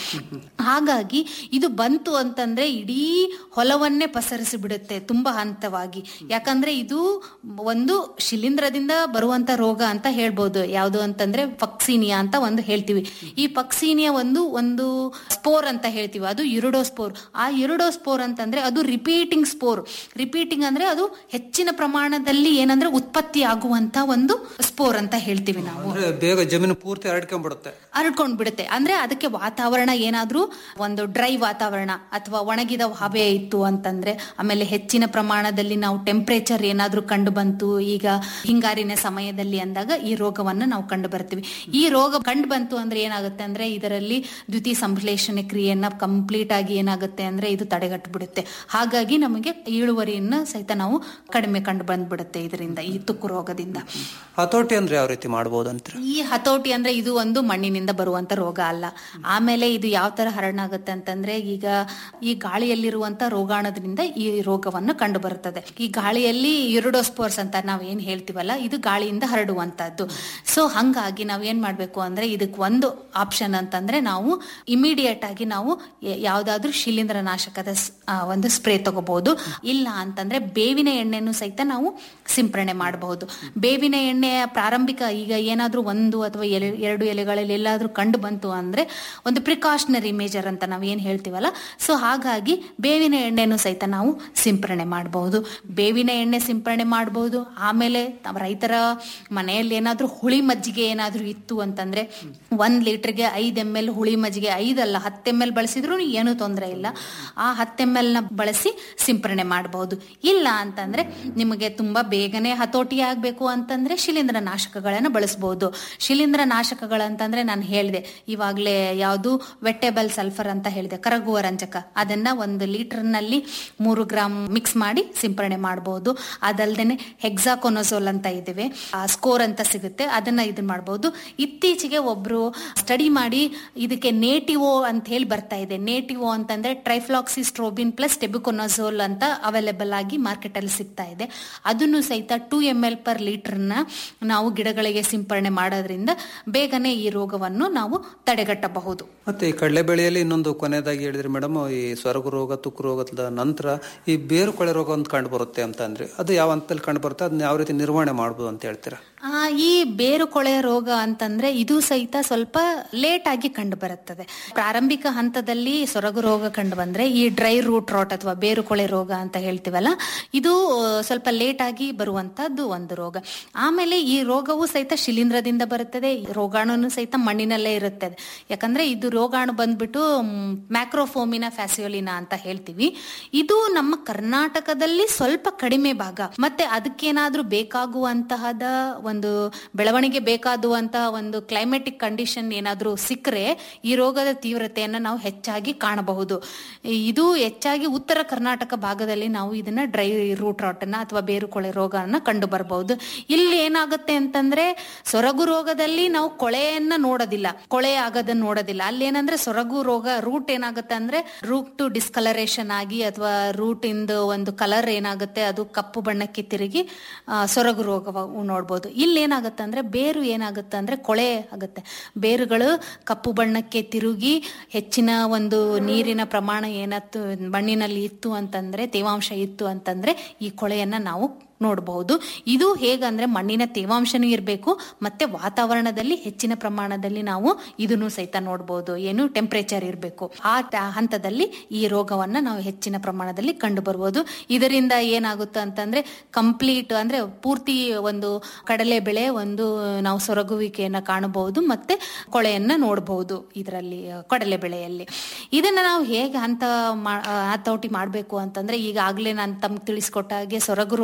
ಹಾಗಾಗಿ ಇದು ಬಂತು ಅಂತಂದ್ರೆ ಇಡೀ ಹೊಲವನ್ನೇ ಪಸರಿಸಿ ಬಿಡುತ್ತೆ ತುಂಬಾ ಹಂತವಾಗಿ ಯಾಕಂದ್ರೆ ಇದು ಒಂದು ಶಿಲೀಂಧ್ರದಿಂದ ಬರುವಂತ ರೋಗ ಅಂತ ಹೇಳ್ಬೋದು ಯಾವುದು ಅಂತಂದ್ರೆ ಪಕ್ಸೀನಿಯಾ ಅಂತ ಒಂದು ಹೇಳ್ತೀವಿ ಈ ಪಕ್ಸೀನಿಯಾ ಒಂದು ಒಂದು ಸ್ಪೋರ್ ಅಂತ ಹೇಳ್ತೀವಿ ಅದು ಯುರಿಡೋಸ್ಪೋರ್ ಆ ಯುರಿಡೋಸ್ಪೋರ್ ಅಂತಂದ್ರೆ ಅದು ರಿಪೀಟಿಂಗ್ ಸ್ಪೋರ್ ರಿಪೀಟಿಂಗ್ ಅಂದ್ರೆ ಅದು ಹೆಚ್ಚಿನ ಪ್ರಮಾಣದಲ್ಲಿ ಏನಂದ್ರೆ ಉತ್ಪತ್ತಿ ಆಗುವಂತ ಒಂದು ಸ್ಪೋರ್ ಅಂತ ಹೇಳ್ತೀವಿ ನಾವು ಅಂದ್ರೆ ಬೇಗ ಜಮೀನು ಪೂರ್ತಿ ಹರಡ್ಕೊಂಡ್ಬಿಡುತ್ತೆ ಹರಡ್ಕೊಂಡ್ ಬಿಡುತ್ತೆ ಅಂದ್ರೆ ಅದಕ್ಕೆ ವಾತಾವರಣ ಏನಾದ್ರೂ ಒಂದು ಡ್ರೈ ವಾತಾವರಣ ಅಥವಾ ಒಣಗಿದ ಹವೆ ಇತ್ತು ಅಂತಂದ್ರೆ ಆಮೇಲೆ ಹೆಚ್ಚಿನ ಪ್ರಮಾಣದಲ್ಲಿ ನಾವು ಟೆಂಪರೇಚರ್ ಏನಾದ್ರೂ ಕಂಡು ಬಂತು ಈಗ ಹಿಂಗಾರಿನ ಸಮಯದಲ್ಲಿ ಅಂದಾಗ ಈ ರೋಗವನ್ನು ನಾವು ಕಂಡು ಬರ್ತೀವಿ ಈ ರೋಗ ಕಂಡು ಬಂತು ಅಂದ್ರೆ ಏನಾಗುತ್ತೆ ಅಂದ್ರೆ ಇದರಲ್ಲಿ ದ್ವಿತೀಯ ಸಂಶ್ಲೇಷಣೆ ಕ್ರಿಯೆಯನ್ನ ಕಂಪ್ಲೀಟ್ ಆಗಿ ಏನಾಗುತ್ತೆ ಅಂದ್ರೆ ಇದು ತಡೆಗಟ್ಟಬಿಡುತ್ತೆ ಹಾಗಾಗಿ ನಮಗೆ ಇಳುವರಿಯನ್ನ ಸಹಿತ ನಾವು ಕಡಿಮೆ ಕಂಡು ಬಂದ್ಬಿಡುತ್ತೆ ಇದರಿಂದ ಈ ತುಕ್ಕು ರೋಗದಿಂದ ಹತೋಟಿ ಅಂದ್ರೆ ಯಾವ ರೀತಿ ಮಾಡಬಹುದು ಅಂತೀರ ಈ ಹತೋಟಿ ಅಂದ್ರೆ ಇದು ಒಂದು ಮಣ್ಣಿನಿಂದ ಬರುವಂತ ರೋಗ ಅಲ್ಲ ಆಮೇಲೆ ಇದು ಯಾವ ತರ ಹರಡಾಗುತ್ತೆ ಅಂತಂದ್ರೆ ಈಗ ಈ ಗಾಳಿಯಲ್ಲಿರುವಂತ ರೋಗಾಣುದ್ರಿಂದ ಈ ರೋಗವನ್ನು ಕಂಡು ಬರುತ್ತದೆ ಈ ಗಾಳಿಯಲ್ಲಿ ಯುರಿಡೋಸ್ಪೋರ್ಸ್ ಅಂತ ನಾವ್ ಏನ್ ಹೇಳ್ತೀವಲ್ಲ ಇದು ಗಾಳಿಯಿಂದ ಹರಡುವಂತದ್ದು ಸೊ ಹಂಗಾಗಿ ನಾವ್ ಏನ್ ಮಾಡ್ಬೇಕು ಅಂದ್ರೆ ಇದಕ್ ಒಂದು ಆಪ್ಷನ್ ಅಂತಂದ್ರೆ ನಾವು ಇಮಿಡಿಯೇಟ್ ಆಗಿ ನಾವು ಯ- ಯಾವ್ದಾದ್ರೂ ಶಿಲೀಂಧ್ರ ನಾಶಕದ ಸ್- ಆ, ಒಂದು ಸ್ಪ್ರೇ ತಗೋಬಹುದು ಇಲ್ಲ ಅಂತಂದ್ರೆ ಬೇವಿನ ಎಣ್ಣೆನು ಸಹಿತ ನಾವು ಸಿಂಪರಣೆ ಮಾಡಬಹುದು ಬೇವಿನ ಎಣ್ಣೆಯ ಪ್ರಾರಂಭಿಕ ಈಗ ಏನಾದ್ರೂ ಒಂದು ಅಥವಾ ಎಲೆ ಎರಡು ಎಲೆಗಳಲ್ಲಿ ಎಲ್ಲಾದ್ರೂ ಕಂಡು ಬಂತು ಅಂದ್ರೆ ಒಂದು ಪ್ರಿಕಾಷನರಿ ಮೇಜರ್ ಅಂತ ನಾವು ಏನ್ ಹೇಳ್ತೀವಲ್ಲ ಸೊ ಹಾಗಾಗಿ ಬೇವಿನ ಎಣ್ಣೆನು ಸಹಿತ ನಾವು ಸಿಂಪರಣೆ ಮಾಡಬಹುದು ಬೇವಿನ ಎಣ್ಣೆ ಸಿಂಪರಣೆ ಮಾಡಬಹುದು ಆಮೇಲೆ ನಮ್ಮ ರೈತರ ಮನೆಯಲ್ಲಿ ಏನಾದ್ರೂ ಹುಳಿ ಮಜ್ಜಿಗೆ ಏನಾದ್ರೂ ಇತ್ತು ಅಂತಂದ್ರೆ ಒಂದ್ ಲೀಟರ್ಗೆ ಐದ್ ಎಮ್ ಎಲ್ ಹುಳಿ ಮಜ್ಜಿಗೆ ಐದಲ್ಲ ಹತ್ತು ಎಮ್ ಎಲ್ ಬಳಸಿದ್ರು ಏನೂ ತೊಂದರೆ ಇಲ್ಲ ಆ ಹತ್ತು ಎಮ್ ಎಲ್ ನ ಬಳಸಿ ಸಿಂಪರಣೆ ಮಾಡಬಹುದು ಇಲ್ಲ ಅಂತಂದ್ರೆ ನಿಮಗೆ ತುಂಬಾ ಬೇಗನೆ ಹತೋಟಿ ಆಗ್ಬೇಕು ಅಂತಂದ್ರೆ ಶಿಲೀಂಧ್ರ ನಾಶಕಗಳನ್ನ ಬಳಸಬಹುದು ಶಿಲೀಂಧ್ರ ನಾಶಕಗಳಂತಂದ್ರೆ ನಾನು ಹೇಳಿದೆ ಇವಾಗ್ಲೇ ಯಾವುದು ವೆಟ್ಟೆಬಲ್ ಸಲ್ಫರ್ ಅಂತ ಹೇಳಿದೆ ಕರಗುವ ರಂಜಕ ಅದನ್ನ ಒಂದು ಲೀಟರ್ ನಲ್ಲಿ ಮೂರು ಗ್ರಾಮ್ ಮಿಕ್ಸ್ ಮಾಡಿ ಸಿಂಪರಣೆ ಮಾಡಬಹುದು ಅದಲ್ದೇನೆ ಹೆಕ್ಸಾಕೊನೋಸೋಲ್ ಅಂತ ಇದಿವೆ ಸ್ಕೋರ್ ಅಂತ ಸಿಗುತ್ತೆ ಅದನ್ನ ಇದನ್ನ ಮಾಡಬಹುದು ಇತ್ತೀಚೆಗೆ ಒಬ್ರು ಸ್ಟಡಿ ಮಾಡಿ ಇದಕ್ಕೆ ನೇಟಿವೋ ಅಂತ ಹೇಳಿ ಬರ್ತಾ ಇದೆ ನೇಟಿವೋ ಅಂತಂದ್ರೆ ಟ್ರೈಫ್ಲಾಕ್ಸಿಸ್ಟ್ರೋಬಿನ್ ಪ್ಲಸ್ ಟೆಬುಕೊನೋಸೋಲ್ ಅಂತ ಅವೈಲೇಬಲ್ ಆಗಿ ಮಾರ್ಕೆಟ್ ಅಲ್ಲಿ ಸಿಗ್ತಾ ಇದೆ ಅದನ್ನು ಸಹಿತ two M L per litre ನ ನಾವು ಗಿಡಗಳಿಗೆ ಸಿಂಪರಣೆ ಮಾಡೋದ್ರಿಂದ ಬೇಗನೆ ಈ ರೋಗವನ್ನು ನಾವು ತಡೆಗಟ್ಟಬಹುದು ಮತ್ತೆ ಈ ಕಡಲೆ ಬೆಳೆಯಲ್ಲಿ ಇನ್ನೊಂದು ಕೊನೆಯದಾಗಿ ಹೇಳಿದ್ರಿ ಮೇಡಮ್ ಈ ಸ್ವರ್ಗ ರೋಗ ತುಕ್ಕು ರೋಗದ ನಂತರ ಈ ಬೇರು ಕೊಳೆ ರೋಗ ಒಂದು ಕಂಡು ಬರುತ್ತೆ ಅಂತ ಅಂದ್ರೆ ಅದು ಯಾವ ಹಂತದಲ್ಲಿ ಕಂಡು ಬರುತ್ತೆ ಅದನ್ನ ಯಾವ ರೀತಿ ನಿರ್ವಹಣೆ ಮಾಡ್ಬೋದು ಅಂತ ಹೇಳ್ತೀರಾ ಆ, ಈ ಬೇರು ಕೊಳೆ ರೋಗ ಅಂತಂದ್ರೆ ಇದು ಸಹಿತ ಸ್ವಲ್ಪ ಲೇಟ್ ಆಗಿ ಕಂಡು ಬರುತ್ತದೆ ಪ್ರಾರಂಭಿಕ ಹಂತದಲ್ಲಿ ಸೊರಗು ರೋಗ ಕಂಡು ಬಂದ್ರೆ ಈ ಡ್ರೈ ರೂಟ್ ರಾಟ್ ಅಥವಾ ಬೇರು ಕೊಳೆ ರೋಗ ಅಂತ ಹೇಳ್ತೀವಲ್ಲ ಇದು ಆ, ಸ್ವಲ್ಪ ಲೇಟ್ ಆಗಿ ಬರುವಂತದ್ದು ಒಂದು ರೋಗ ಆಮೇಲೆ ಈ ರೋಗವು ಸಹಿತ ಶಿಲೀಂಧ್ರದಿಂದ ಬರುತ್ತದೆ ಈ ರೋಗಾಣುನು ಸಹಿತ ಮಣ್ಣಿನಲ್ಲೇ ಇರುತ್ತದೆ ಯಾಕಂದ್ರೆ ಇದು ರೋಗಾಣು ಬಂದ್ಬಿಟ್ಟು ಮ್ಯಾಕ್ರೋಫೋಮಿನ ಫ್ಯಾಸಿಯೋಲಿನಾ ಅಂತ ಹೇಳ್ತೀವಿ ಇದು ನಮ್ಮ ಕರ್ನಾಟಕದಲ್ಲಿ ಸ್ವಲ್ಪ ಕಡಿಮೆ ಭಾಗ ಮತ್ತೆ ಅದಕ್ಕೇನಾದ್ರೂ ಬೇಕಾಗುವಂತಹದ ಒಂದು ಬೆಳವಣಿಗೆ ಬೇಕಾಗುವಂತಹ ಒಂದು ಕ್ಲೈಮೆಟಿಕ್ ಕಂಡೀಷನ್ ಏನಾದ್ರೂ ಸಿಕ್ಕರೆ ಈ ರೋಗದ ತೀವ್ರತೆಯನ್ನು ನಾವು ಹೆಚ್ಚಾಗಿ ಕಾಣಬಹುದು ಇದು ಹೆಚ್ಚಾಗಿ ಉತ್ತರ ಕರ್ನಾಟಕ ಭಾಗದಲ್ಲಿ ನಾವು ಇದನ್ನ ಡ್ರೈ ರೂಟ್ ರಾಟನ್ನ ಅಥವಾ ಬೇರುಕೊಳೆ ರೋಗನ ಕಂಡು ಬರಬಹುದು ಇಲ್ಲಿ ಏನಾಗುತ್ತೆ ಅಂತಂದ್ರೆ ಸೊರಗು ರೋಗದಲ್ಲಿ ನಾವು ಕೊಳೆಯನ್ನ ನೋಡೋದಿಲ್ಲ ಕೊಳೆ ಆಗೋದನ್ನ ನೋಡೋದಿಲ್ಲ ಅಲ್ಲಿ ಏನಂದ್ರೆ ಸೊರಗು ರೋಗ ರೂಟ್ ಏನಾಗುತ್ತೆ ಅಂದ್ರೆ ರೂಟ್ ಟು ಡಿಸ್ಕಲರೇಷನ್ ಆಗಿ ಅಥವಾ ರೂಟ್ ಇಂದ ಒಂದು ಕಲರ್ ಏನಾಗುತ್ತೆ ಅದು ಕಪ್ಪು ಬಣ್ಣಕ್ಕೆ ತಿರುಗಿ ಆ, ಸೊರಗು ರೋಗ ನೋಡ್ಬೋದು ಇಲ್ಲಿ ಏನಾಗುತ್ತೆ ಅಂದ್ರೆ ಬೇರು ಏನಾಗುತ್ತೆ ಅಂದ್ರೆ ಕೊಳೆ ಆಗುತ್ತೆ ಬೇರುಗಳು ಕಪ್ಪು ಬಣ್ಣಕ್ಕೆ ತಿರುಗಿ ಹೆಚ್ಚಿನ ಒಂದು ನೀರಿನ ಪ್ರಮಾಣ ಏನತ್ತು ಮಣ್ಣಿನಲ್ಲಿ ಇತ್ತು ಅಂತಂದ್ರೆ ತೇವಾಂಶ ಇತ್ತು ಅಂತಂದ್ರೆ ಈ ಕೊಳೆಯನ್ನ ನಾವು ನೋಡಬಹುದು ಇದು ಹೇಗಂದ್ರೆ ಮಣ್ಣಿನ ತೇವಾಂಶನೂ ಇರಬೇಕು ಮತ್ತೆ ವಾತಾವರಣದಲ್ಲಿ ಹೆಚ್ಚಿನ ಪ್ರಮಾಣದಲ್ಲಿ ನಾವು ಇದನ್ನು ಸಹಿತ ನೋಡಬಹುದು ಏನು ಟೆಂಪರೇಚರ್ ಇರಬೇಕು ಆ ಟ- ಹಂತದಲ್ಲಿ ಈ ರೋಗವನ್ನ ನಾವು ಹೆಚ್ಚಿನ ಪ್ರಮಾಣದಲ್ಲಿ ಕಂಡು ಬರ್ಬೋದು ಇದರಿಂದ ಏನಾಗುತ್ತೆ ಅಂತಂದ್ರೆ ಕಂಪ್ಲೀಟ್ ಅಂದ್ರೆ ಪೂರ್ತಿ ಒಂದು ಕಡಲೆ ಬೆಳೆ ಒಂದು ನಾವು ಸೊರಗುವಿಕೆಯನ್ನ ಕಾಣಬಹುದು ಮತ್ತೆ ಕೊಳೆಯನ್ನ ನೋಡಬಹುದು ಇದರಲ್ಲಿ ಆ, ಕಡಲೆ ಬೆಳೆಯಲ್ಲಿ ಇದನ್ನ ನಾವು ಹೇಗೆ ಹಂತ ಮಾ- ಆ, ಹತೋಟಿ ಮಾಡಬೇಕು ಅಂತಂದ್ರೆ ಈಗಾಗಲೇ ನಾನು ತಮ್ಗೆ ತಿಳಿಸ್ಕೊಟ್ಟ ಹಾಗೆ ಸೊರಗು ರೋಗದಲ್ಲಿ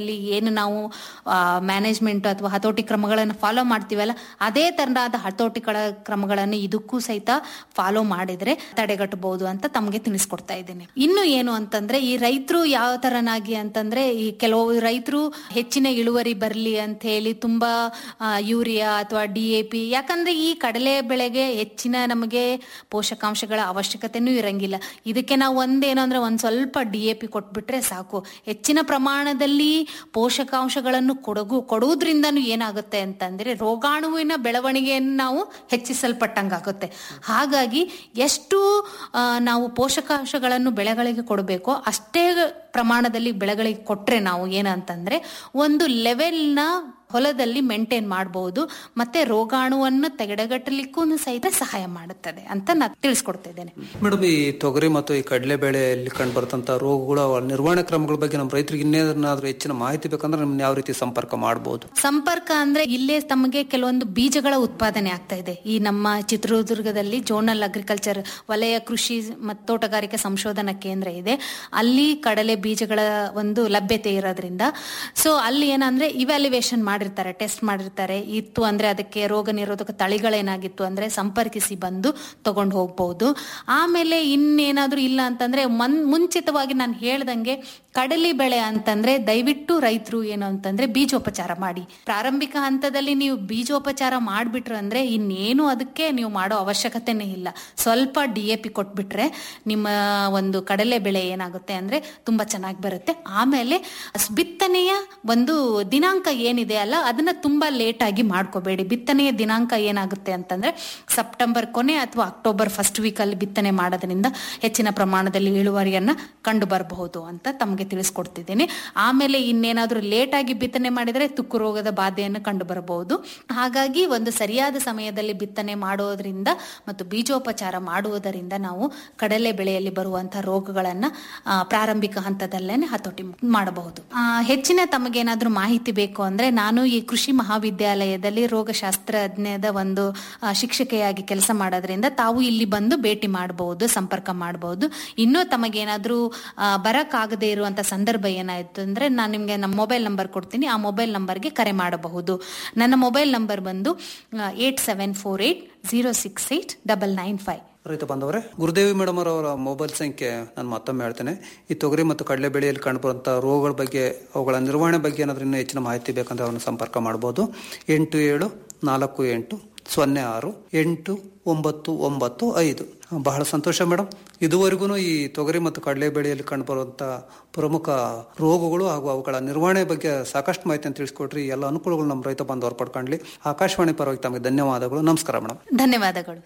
ಬೆಳೆಗಳಲ್ಲಿ ಏನು ನಾವು ಮ್ಯಾನೇಜ್ಮೆಂಟ್ ಅಥವಾ ಹತೋಟಿ ಕ್ರಮಗಳನ್ನು ಫಾಲೋ ಮಾಡ್ತೀವಲ್ಲ ಅದೇ ತರನಾದ ಹತೋಟಿಗಳ ಕ್ರಮಗಳನ್ನು ಇದಕ್ಕೂ ಸಹಿತ ಫಾಲೋ ಮಾಡಿದ್ರೆ ತಡೆಗಟ್ಟಬಹುದು ಅಂತ ತಮಗೆ ತಿಳಿಸ್ಕೊಡ್ತಾ ಇದ್ದೇನೆ ಇನ್ನು ಏನು ಅಂತಂದ್ರೆ ಈ ರೈತರು ಯಾವ ತರನಾಗಿ ಅಂತಂದ್ರೆ ಈ ಕೆಲವು ರೈತರು ಹೆಚ್ಚಿನ ಇಳುವರಿ ಬರಲಿ ಅಂತ ಹೇಳಿ ತುಂಬಾ ಆ, ಯೂರಿಯಾ ಅಥವಾ ಡಿ ಎ ಪಿ ಯಾಕಂದ್ರೆ ಈ ಕಡಲೆ ಬೆಳೆಗೆ ಹೆಚ್ಚಿನ ನಮಗೆ ಪೋಷಕಾಂಶಗಳ ಅವಶ್ಯಕತೆನೂ ಇರಂಗಿಲ್ಲ ಇದಕ್ಕೆ ನಾವು ಒಂದೇನು ಅಂದ್ರೆ ಒಂದ್ ಸ್ವಲ್ಪ ಡಿ ಎ ಪಿ ಕೊಟ್ಬಿಟ್ರೆ ಸಾಕು ಹೆಚ್ಚಿನ ಪ್ರಮಾಣದಲ್ಲಿ ಪೋಷಕಾಂಶಗಳನ್ನು ಕೊಡಗು ಕೊಡುವುದ್ರಿಂದನೂ ಏನಾಗುತ್ತೆ ಅಂತಂದ್ರೆ ರೋಗಾಣುವಿನ ಬೆಳವಣಿಗೆಯನ್ನು ನಾವು ಹೆಚ್ಚಿಸಲ್ಪಟ್ಟಂಗಾಗುತ್ತೆ ಹಾಗಾಗಿ ಎಷ್ಟು ಆ, ನಾವು ಪೋಷಕಾಂಶಗಳನ್ನು ಬೆಳೆಗಳಿಗೆ ಕೊಡಬೇಕೋ ಅಷ್ಟೇ ಪ್ರಮಾಣದಲ್ಲಿ ಬೆಳೆಗಳಿಗೆ ಕೊಟ್ರೆ ನಾವು ಏನಂತಂದ್ರೆ ಒಂದು ಲೆವೆಲ್ನ ಹೊಲದಲ್ಲಿ ಮೇಂಟೈನ್ ಮಾಡಬಹುದು ಮತ್ತೆ ರೋಗಾಣುವನ್ನು ತೆಗೆಡಗಟ್ಟಲಿಕ್ಕೂ ಸಹಿತ ಸಹಾಯ ಮಾಡುತ್ತದೆ ಅಂತ ನಾನು ತಿಳಿಸ್ಕೊಡ್ತಿದ್ದೇನೆ ಮೇಡಮ್ ಈ ತೊಗರಿ ಮತ್ತು ಈ ಕಡಲೆ ಬೆಳೆಯಲ್ಲಿ ಕಂಡು ಬರ್ತಂತ ರೋಗಗಳು ಅವರ ನಿರ್ವಹಣೆ ಕ್ರಮಗಳ ಬಗ್ಗೆ ನಮ್ಮ ರೈತರಿಗೆ ಇನ್ನೇನಾದ್ರೂ ಹೆಚ್ಚಿನ ಮಾಹಿತಿ ಬೇಕಂದ್ರೆ ನಮ್ಮನ್ನ ಯಾವ ರೀತಿ ಸಂಪರ್ಕ ಮಾಡಬಹುದು ಸಂಪರ್ಕ ಅಂದ್ರೆ ಇಲ್ಲೇ ತಮಗೆ ಕೆಲವೊಂದು ಬೀಜಗಳ ಉತ್ಪಾದನೆ ಆಗ್ತಾ ಇದೆ ಈ ನಮ್ಮ ಚಿತ್ರದುರ್ಗದಲ್ಲಿ ಜೋನಲ್ ಅಗ್ರಿಕಲ್ಚರ್ ವಲಯ ಕೃಷಿ ಮತ್ತು ತೋಟಗಾರಿಕೆ ಸಂಶೋಧನಾ ಕೇಂದ್ರ ಇದೆ ಅಲ್ಲಿ ಕಡಲೆ ಬೀಜಗಳ ಒಂದು ಲಭ್ಯತೆ ಇರೋದ್ರಿಂದ ಸೊ ಅಲ್ಲಿ ಏನಂದ್ರೆ ಇವ್ಯಾಲ್ಯುವೇಷನ್ ಮಾಡಿರ್ತಾರೆ ಟೆಸ್ಟ್ ಮಾಡಿರ್ತಾರೆ ಇತ್ತು ಅಂದ್ರೆ ಅದಕ್ಕೆ ರೋಗ ನಿರೋಧಕ ತಳಿಗಳೇನಾಗಿತ್ತು ಅಂದ್ರೆ ಸಂಪರ್ಕಿಸಿ ಬಂದು ತಗೊಂಡು ಹೋಗ್ಬಹುದು ಆಮೇಲೆ ಇನ್ನೇನಾದ್ರೂ ಇಲ್ಲ ಅಂತಂದ್ರೆ ಮನ್ ಮುಂಚಿತವಾಗಿ ನಾನು ಹೇಳ್ದಂಗೆ ಕಡಲಿ ಬೆಳೆ ಅಂತಂದ್ರೆ ದಯವಿಟ್ಟು ರೈತರು ಏನು ಅಂತಂದ್ರೆ ಬೀಜೋಪಚಾರ ಮಾಡಿ ಪ್ರಾರಂಭಿಕ ಹಂತದಲ್ಲಿ ನೀವು ಬೀಜೋಪಚಾರ ಮಾಡ್ಬಿಟ್ರು ಅಂದ್ರೆ ಇನ್ನೇನು ಅದಕ್ಕೆ ನೀವು ಮಾಡೋ ಅವಶ್ಯಕತೆನೇ ಇಲ್ಲ ಸ್ವಲ್ಪ ಡಿ ಎ ಪಿ ಕೊಟ್ಬಿಟ್ರೆ ನಿಮ್ಮ ಒಂದು ಕಡಲೆ ಬೆಳೆ ಏನಾಗುತ್ತೆ ಅಂದ್ರೆ ತುಂಬಾ ಚೆನ್ನಾಗಿ ಬರುತ್ತೆ ಆಮೇಲೆ ಸ್- ಬಿತ್ತನೆಯ ಒಂದು ದಿನಾಂಕ ಏನಿದೆ ಅಲ್ಲ ಅದನ್ನ ತುಂಬಾ ಲೇಟ್ ಆಗಿ ಮಾಡ್ಕೋಬೇಡಿ ಬಿತ್ತನೆಯ ದಿನಾಂಕ ಏನಾಗುತ್ತೆ ಅಂತಂದ್ರೆ ಸೆಪ್ಟೆಂಬರ್ ಕೊನೆ ಅಥವಾ ಅಕ್ಟೋಬರ್ ಫಸ್ಟ್ ವೀಕ್ ಅಲ್ಲಿ ಬಿತ್ತನೆ ಮಾಡೋದ್ರಿಂದ ಹೆಚ್ಚಿನ ಪ್ರಮಾಣದಲ್ಲಿ ಇಳುವರಿಯನ್ನ ಕಂಡು ಬರಬಹುದು ಅಂತ ತಮಗೆ ತಿಳಿಸ್ಕೊಡ್ತಿದ್ದೀನಿ ಆಮೇಲೆ ಇನ್ನೇನಾದ್ರೂ ಲೇಟ್ ಆಗಿ ಬಿತ್ತನೆ ಮಾಡಿದ್ರೆ ತುಕ್ಕು ರೋಗದ ಬಾಧೆಯನ್ನು ಕಂಡು ಬರಬಹುದು ಹಾಗಾಗಿ ಒಂದು ಸರಿಯಾದ ಸಮಯದಲ್ಲಿ ಬಿತ್ತನೆ ಮಾಡೋದ್ರಿಂದ ಮತ್ತು ಬೀಜೋಪಚಾರ ಮಾಡುವುದರಿಂದ ನಾವು ಕಡಲೆ ಬೆಳೆಯಲ್ಲಿ ಬರುವಂತಹ ರೋಗಗಳನ್ನ ಆ, ಪ್ರಾರಂಭಿಕ ಹಂತದಲ್ಲೇನೆ ಹತೋಟಿ ಮಾಡಬಹುದು ಆ, ಹೆಚ್ಚಿನ ತಮಗೇನಾದ್ರೂ ಮಾಹಿತಿ ಬೇಕು ಅಂದ್ರೆ ನಾನು ಈ ಕೃಷಿ ಮಹಾವಿದ್ಯಾಲಯದಲ್ಲಿ ರೋಗಶಾಸ್ತ್ರಜ್ಞದ ಒಂದು ಆ, ಶಿಕ್ಷಕಿಯಾಗಿ ಕೆಲಸ ಮಾಡೋದ್ರಿಂದ ತಾವು ಇಲ್ಲಿ ಬಂದು ಭೇಟಿ ಮಾಡಬಹುದು ಸಂಪರ್ಕ ಮಾಡಬಹುದು ಇನ್ನೂ ತಮಗೇನಾದ್ರೂ ಆ, ಬರಕ್ಕಾಗದೇ ಇರುವಂತ ಸಂದರ್ಭ ಏನಾಯ್ತು ಅಂದ್ರೆ ನಾನು ನಿಮ್ಗೆ ನಮ್ಮ ಮೊಬೈಲ್ ನಂಬರ್ ಕೊಡ್ತೀನಿ ಆ ಮೊಬೈಲ್ ನಂಬರ್ಗೆ ಕರೆ ಮಾಡಬಹುದು ನನ್ನ ಮೊಬೈಲ್ ನಂಬರ್ ಬಂದು eight seven four eight zero six eight double nine five ರೈತ ಬಾಂಧವರೇ ಗುರುದೇವಿ ಮೇಡಮ್ ಅವರ ಮೊಬೈಲ್ ಸಂಖ್ಯೆ ನಾನು ಮತ್ತೊಮ್ಮೆ ಹೇಳ್ತೇನೆ ಈ ತೊಗರಿ ಮತ್ತು ಕಡಲೆ ಬೆಳೆಯಲ್ಲಿ ಕಂಡುಬರುವಂತಹ ರೋಗಗಳ ಬಗ್ಗೆ ಅವುಗಳ ನಿರ್ವಹಣೆ ಬಗ್ಗೆ ಏನಾದ್ರೂ ಇನ್ನೂ ಹೆಚ್ಚಿನ ಮಾಹಿತಿ ಬೇಕಂದ್ರೆ ಅವರನ್ನು ಸಂಪರ್ಕ ಮಾಡಬಹುದು ಎಂಟು ಏಳು ನಾಲ್ಕು ಎಂಟು ಸೊನ್ನೆ ಆರು ಎಂಟು ಒಂಬತ್ತು ಒಂಬತ್ತು ಐದು ಬಹಳ ಸಂತೋಷ ಮೇಡಮ್ ಇದುವರೆಗೂ ಈ ತೊಗರಿ ಮತ್ತು ಕಡಲೆ ಬೆಳೆಯಲ್ಲಿ ಕಂಡುಬರುವಂಥ ಪ್ರಮುಖ ರೋಗಗಳು ಹಾಗೂ ಅವುಗಳ ನಿರ್ವಹಣೆ ಬಗ್ಗೆ ಸಾಕಷ್ಟು ಮಾಹಿತಿಯನ್ನು ತಿಳಿಸ್ಕೊಟ್ರಿ ಈ ಎಲ್ಲ ಅನುಕೂಲಗಳು ನಮ್ಮ ರೈತ ಬಾಂಧವರು ಪಡ್ಕೊಂಡ್ಲಿ ಆಕಾಶವಾಣಿ ಪರವಾಗಿ ತಮಗೆ ಧನ್ಯವಾದಗಳು ನಮಸ್ಕಾರ ಮೇಡಮ್ ಧನ್ಯವಾದಗಳು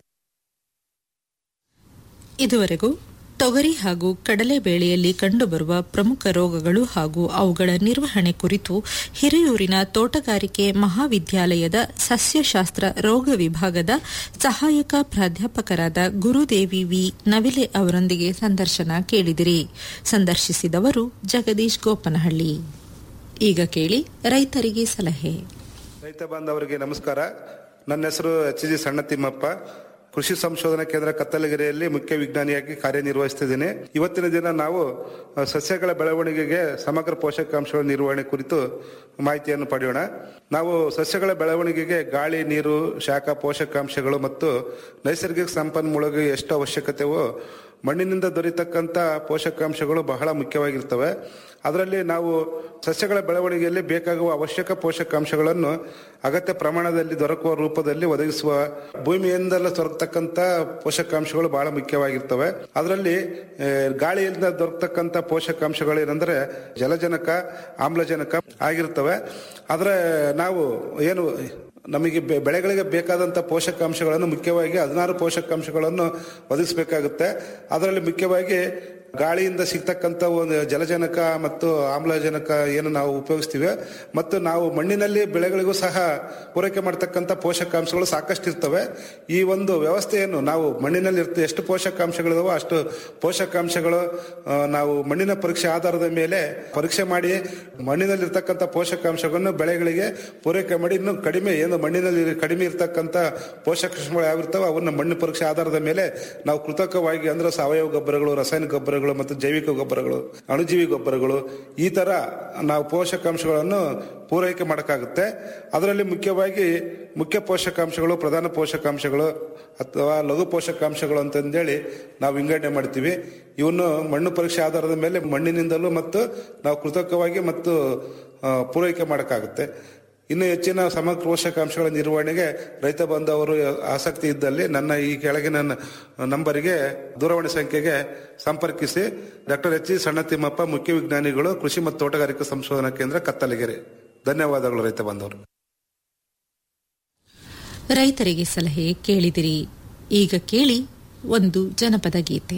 ಇದುವರೆಗೂ ತೊಗರಿ ಹಾಗೂ ಕಡಲೆ ಬೇಳೆಯಲ್ಲಿ ಕಂಡುಬರುವ ಪ್ರಮುಖ ರೋಗಗಳು ಹಾಗೂ ಅವುಗಳ ನಿರ್ವಹಣೆ ಕುರಿತು ಹಿರಿಯೂರಿನ ತೋಟಗಾರಿಕೆ ಮಹಾವಿದ್ಯಾಲಯದ ಸಸ್ಯಶಾಸ್ತ್ರ ರೋಗ ವಿಭಾಗದ ಸಹಾಯಕ ಪ್ರಾಧ್ಯಾಪಕರಾದ ಗುರುದೇವಿ ವಿ ನವಿಲೆ ಅವರೊಂದಿಗೆ ಸಂದರ್ಶನ ಕೇಳಿದಿರಿ ಸಂದರ್ಶಿಸಿದವರು ಜಗದೀಶ್ ಗೋಪನಹಳ್ಳಿ ಈಗ ಕೇಳಿ ರೈತರಿಗೆ ಸಲಹೆ ರೈತ ಬಾಂಧವರಿಗೆ ನಮಸ್ಕಾರ ನನ್ನ ಹೆಸರು ಎಚ್ ಜಿ ಸಣ್ಣ ತಿಮ್ಮಪ್ಪ ಕೃಷಿ ಸಂಶೋಧನಾ ಕೇಂದ್ರ ಕತ್ತಲಗೆರೆಯಲ್ಲಿ ಮುಖ್ಯ ವಿಜ್ಞಾನಿಯಾಗಿ ಕಾರ್ಯನಿರ್ವಹಿಸುತ್ತಿದ್ದೇನೆ ಇವತ್ತಿನ ದಿನ ನಾವು ಅ, ಸಸ್ಯಗಳ ಬೆಳವಣಿಗೆಗೆ ಸಮಗ್ರ ಪೋಷಕಾಂಶಗಳ ನಿರ್ವಹಣೆ ಕುರಿತು ಮಾಹಿತಿಯನ್ನು ಪಡೆಯೋಣ ನಾವು ಸಸ್ಯಗಳ ಬೆಳವಣಿಗೆಗೆ ಗಾಳಿ ನೀರು ಶಾಖ ಪೋಷಕಾಂಶಗಳು ಮತ್ತು ನೈಸರ್ಗಿಕ ಸಂಪನ್ಮೂಲಗಳಿಗೆ ಎಷ್ಟು ಅವಶ್ಯಕತೆವೋ ಮಣ್ಣಿನಿಂದ ದೊರೆತಕ್ಕಂಥ ಪೋಷಕಾಂಶಗಳು ಬಹಳ ಮುಖ್ಯವಾಗಿರ್ತವೆ ಅದರಲ್ಲಿ ನಾವು ಸಸ್ಯಗಳ ಬೆಳವಣಿಗೆಯಲ್ಲಿ ಬೇಕಾಗುವ ಅವಶ್ಯಕ ಪೋಷಕಾಂಶಗಳನ್ನು ಅಗತ್ಯ ಪ್ರಮಾಣದಲ್ಲಿ ದೊರಕುವ ರೂಪದಲ್ಲಿ ಒದಗಿಸುವ ಭೂಮಿಯಿಂದಲೇ ದೊರಕತಕ್ಕಂಥ ಪೋಷಕಾಂಶಗಳು ಬಹಳ ಮುಖ್ಯವಾಗಿರ್ತವೆ ಅದರಲ್ಲಿ ಆ, ಗಾಳಿಯಿಂದ ದೊರಕತಕ್ಕಂಥ ಪೋಷಕಾಂಶಗಳು ಏನಂದ್ರೆ ಜಲಜನಕ ಆಮ್ಲಜನಕ ಆಗಿರ್ತವೆ ಆದರೆ ನಾವು ಏನು ನಮಗೆ ಬೆ- ಬೆಳೆಗಳಿಗೆ ಬೇಕಾದಂಥ ಪೋಷಕಾಂಶಗಳನ್ನು ಮುಖ್ಯವಾಗಿ ಹದಿನಾರು ಪೋಷಕಾಂಶಗಳನ್ನು ಒದಗಿಸಬೇಕಾಗುತ್ತೆ ಅದರಲ್ಲಿ ಮುಖ್ಯವಾಗಿ ಗಾಳಿಯಿಂದ ಸಿಗ್ತಕ್ಕಂಥ ಒಂದು ಜಲಜನಕ ಮತ್ತು ಆಮ್ಲಜನಕ ಏನು ನಾವು ಉಪಯೋಗಿಸ್ತೀವಿ ಮತ್ತು ನಾವು ಮಣ್ಣಿನಲ್ಲಿ ಬೆಳೆಗಳಿಗೂ ಸಹ ಪೂರೈಕೆ ಮಾಡ್ತಕ್ಕಂಥ ಪೋಷಕಾಂಶಗಳು ಸಾಕಷ್ಟು ಇರ್ತವೆ ಈ ಒಂದು ವ್ಯವಸ್ಥೆಯನ್ನು ನಾವು ಮಣ್ಣಿನಲ್ಲಿ ಇರ್ತ ಎಷ್ಟು ಪೋಷಕಾಂಶಗಳಿದಾವೋ ಅಷ್ಟು ಪೋಷಕಾಂಶಗಳು ಆ, ನಾವು ಮಣ್ಣಿನ ಪರೀಕ್ಷೆ ಆಧಾರದ ಮೇಲೆ ಪರೀಕ್ಷೆ ಮಾಡಿ ಮಣ್ಣಿನಲ್ಲಿ ಇರ್ತಕ್ಕಂಥ ಪೋಷಕಾಂಶಗಳನ್ನು ಬೆಳೆಗಳಿಗೆ ಪೂರೈಕೆ ಮಾಡಿ ಇನ್ನು ಕಡಿಮೆ ಏನು ಮಣ್ಣಿನಲ್ಲಿ ಕಡಿಮೆ ಇರ್ತಕ್ಕಂಥ ಪೋಷಕಾಂಶಗಳು ಯಾವಿರ್ತಾವೆ ಅವನ್ನ ಮಣ್ಣು ಪರೀಕ್ಷೆ ಆಧಾರದ ಮೇಲೆ ನಾವು ಕೃತಕವಾಗಿ ಅಂದ್ರೆ ಸಾವಯವ ಗೊಬ್ಬರಗಳು ರಾಸಾಯನಿಕ ಗೊಬ್ಬರಗಳು ಗೊಬ್ಬರಗಳು ಮತ್ತು ಜೈವಿಕ ಗೊಬ್ಬರಗಳು ಅಣುಜೀವಿ ಗೊಬ್ಬರಗಳು ಈ ತರ ನಾವು ಪೋಷಕಾಂಶಗಳನ್ನು ಪೂರೈಕೆ ಮಾಡಕ್ಕಾಗುತ್ತೆ ಅದರಲ್ಲಿ ಮುಖ್ಯವಾಗಿ ಮುಖ್ಯ ಪೋಷಕಾಂಶಗಳು ಪ್ರಧಾನ ಪೋಷಕಾಂಶಗಳು ಅಥವಾ ಲಘು ಪೋಷಕಾಂಶಗಳು ಅಂತಂದೇಳಿ ನಾವು ವಿಂಗಡಣೆ ಮಾಡ್ತೀವಿ ಇವನ್ನು ಮಣ್ಣು ಪರೀಕ್ಷೆ ಆಧಾರದ ಮೇಲೆ ಮಣ್ಣಿನಿಂದಲೂ ಮತ್ತು ನಾವು ಕೃತಕವಾಗಿ ಮತ್ತು ಆ, ಪೂರೈಕೆ ಮಾಡಕ್ಕಾಗುತ್ತೆ ಇನ್ನು ಹೆಚ್ಚಿನ ಸಮಗ್ರ ಪೋಷಕಾಂಶಗಳ ನಿರ್ವಹಣೆಗೆ ರೈತ ಬಾಂಧವರು ಆಸಕ್ತಿ ಇದ್ದಲ್ಲಿ ನನ್ನ ಈ ಕೆಳಗಿನ ನ- ನಂಬರಿಗೆ ದೂರವಾಣಿ ಸಂಖ್ಯೆಗೆ ಸಂಪರ್ಕಿಸಿ ಡಾಕ್ಟರ್ ಎಚ್ ಜಿ ಸಣ್ಣತಿಮ್ಮಪ್ಪ ಮುಖ್ಯ ವಿಜ್ಞಾನಿಗಳು ಕೃಷಿ ಮತ್ತು ತೋಟಗಾರಿಕಾ ಸಂಶೋಧನಾ ಕೇಂದ್ರ ಕತ್ತಲಗೆರೆ ಧನ್ಯವಾದಗಳು ರೈತ ಬಾಂಧವರು ರೈತರಿಗೆ ಸಲಹೆ ಕೇಳಿದಿರಿ ಈಗ ಕೇಳಿ ಒಂದು ಜನಪದ ಗೀತೆ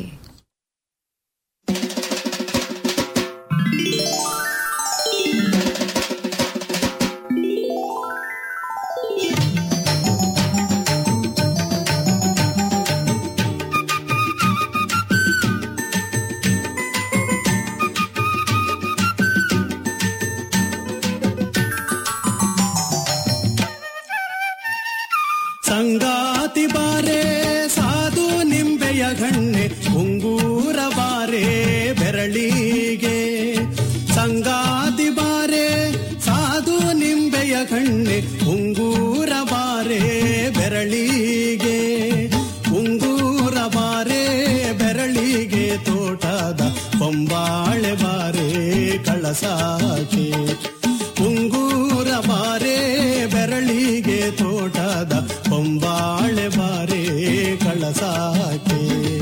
ಸಂಗಾತಿ ಬಾರೆ ಸಾಧು ನಿಂಬೆಯ ಗಣ್ಣೆ ಉಂಗೂರ ಬಾರೆ ಬೆರಳಿಗೆ ಸಂಗಾತಿ ಬಾರೆ ಸಾಧು ನಿಂಬೆಯ ಗಣ್ಣೆ ಉಂಗೂರ ಬಾರೆ ಬೆರಳಿಗೆ ಉಂಗೂರ ಬಾರೆ ಬೆರಳಿಗೆ ತೋಟದ ಕೊಂಬಾಳೆ ಬಾರೆ ಕಳಸಾಕೆ ಉಂಗೂರ ಬಾರೆ ಬೆರಳಿಗೆ ತೋಟದ ಕೊಂಬಾಳೆ ಬಾರೆ ಕಳಸಾಕೆ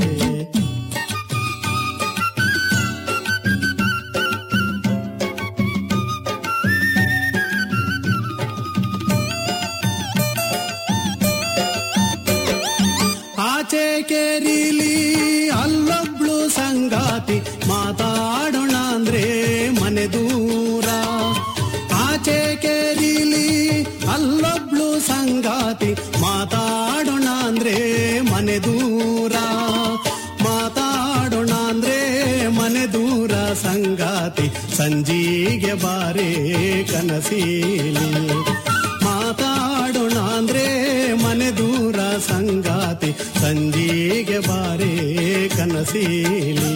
ಆಚೆ ಕೇರಿಲಿ ಅಲ್ಲೊಬ್ಳು ಸಂಗಾತಿ ಮಾತಾಡೋಣ ಅಂದ್ರೆ ಮನೆ ದೂರ ಆಚೆ ಕೇರಿಲಿ ಅಲ್ಲೊಬ್ಳು ಸಂಗಾತಿ ಮಾತಾಡೋಣ ಅಂದ್ರೆ ಮನೆ ದೂರ ಮಾತಾಡೋಣ ಅಂದ್ರೆ ಮನೆ ದೂರ ಸಂಗಾತಿ ಸಂಜೀಗೆ ಬಾರೆ ಕನಸೀಲಿ ಮಾತಾಡೋಣ ಅಂದ್ರೆ ಮನೆ ದೂರ ಸಂಗಾತಿ ಸಂಜೀಗೆ ಬಾರೆ ಕನಸೀಲಿ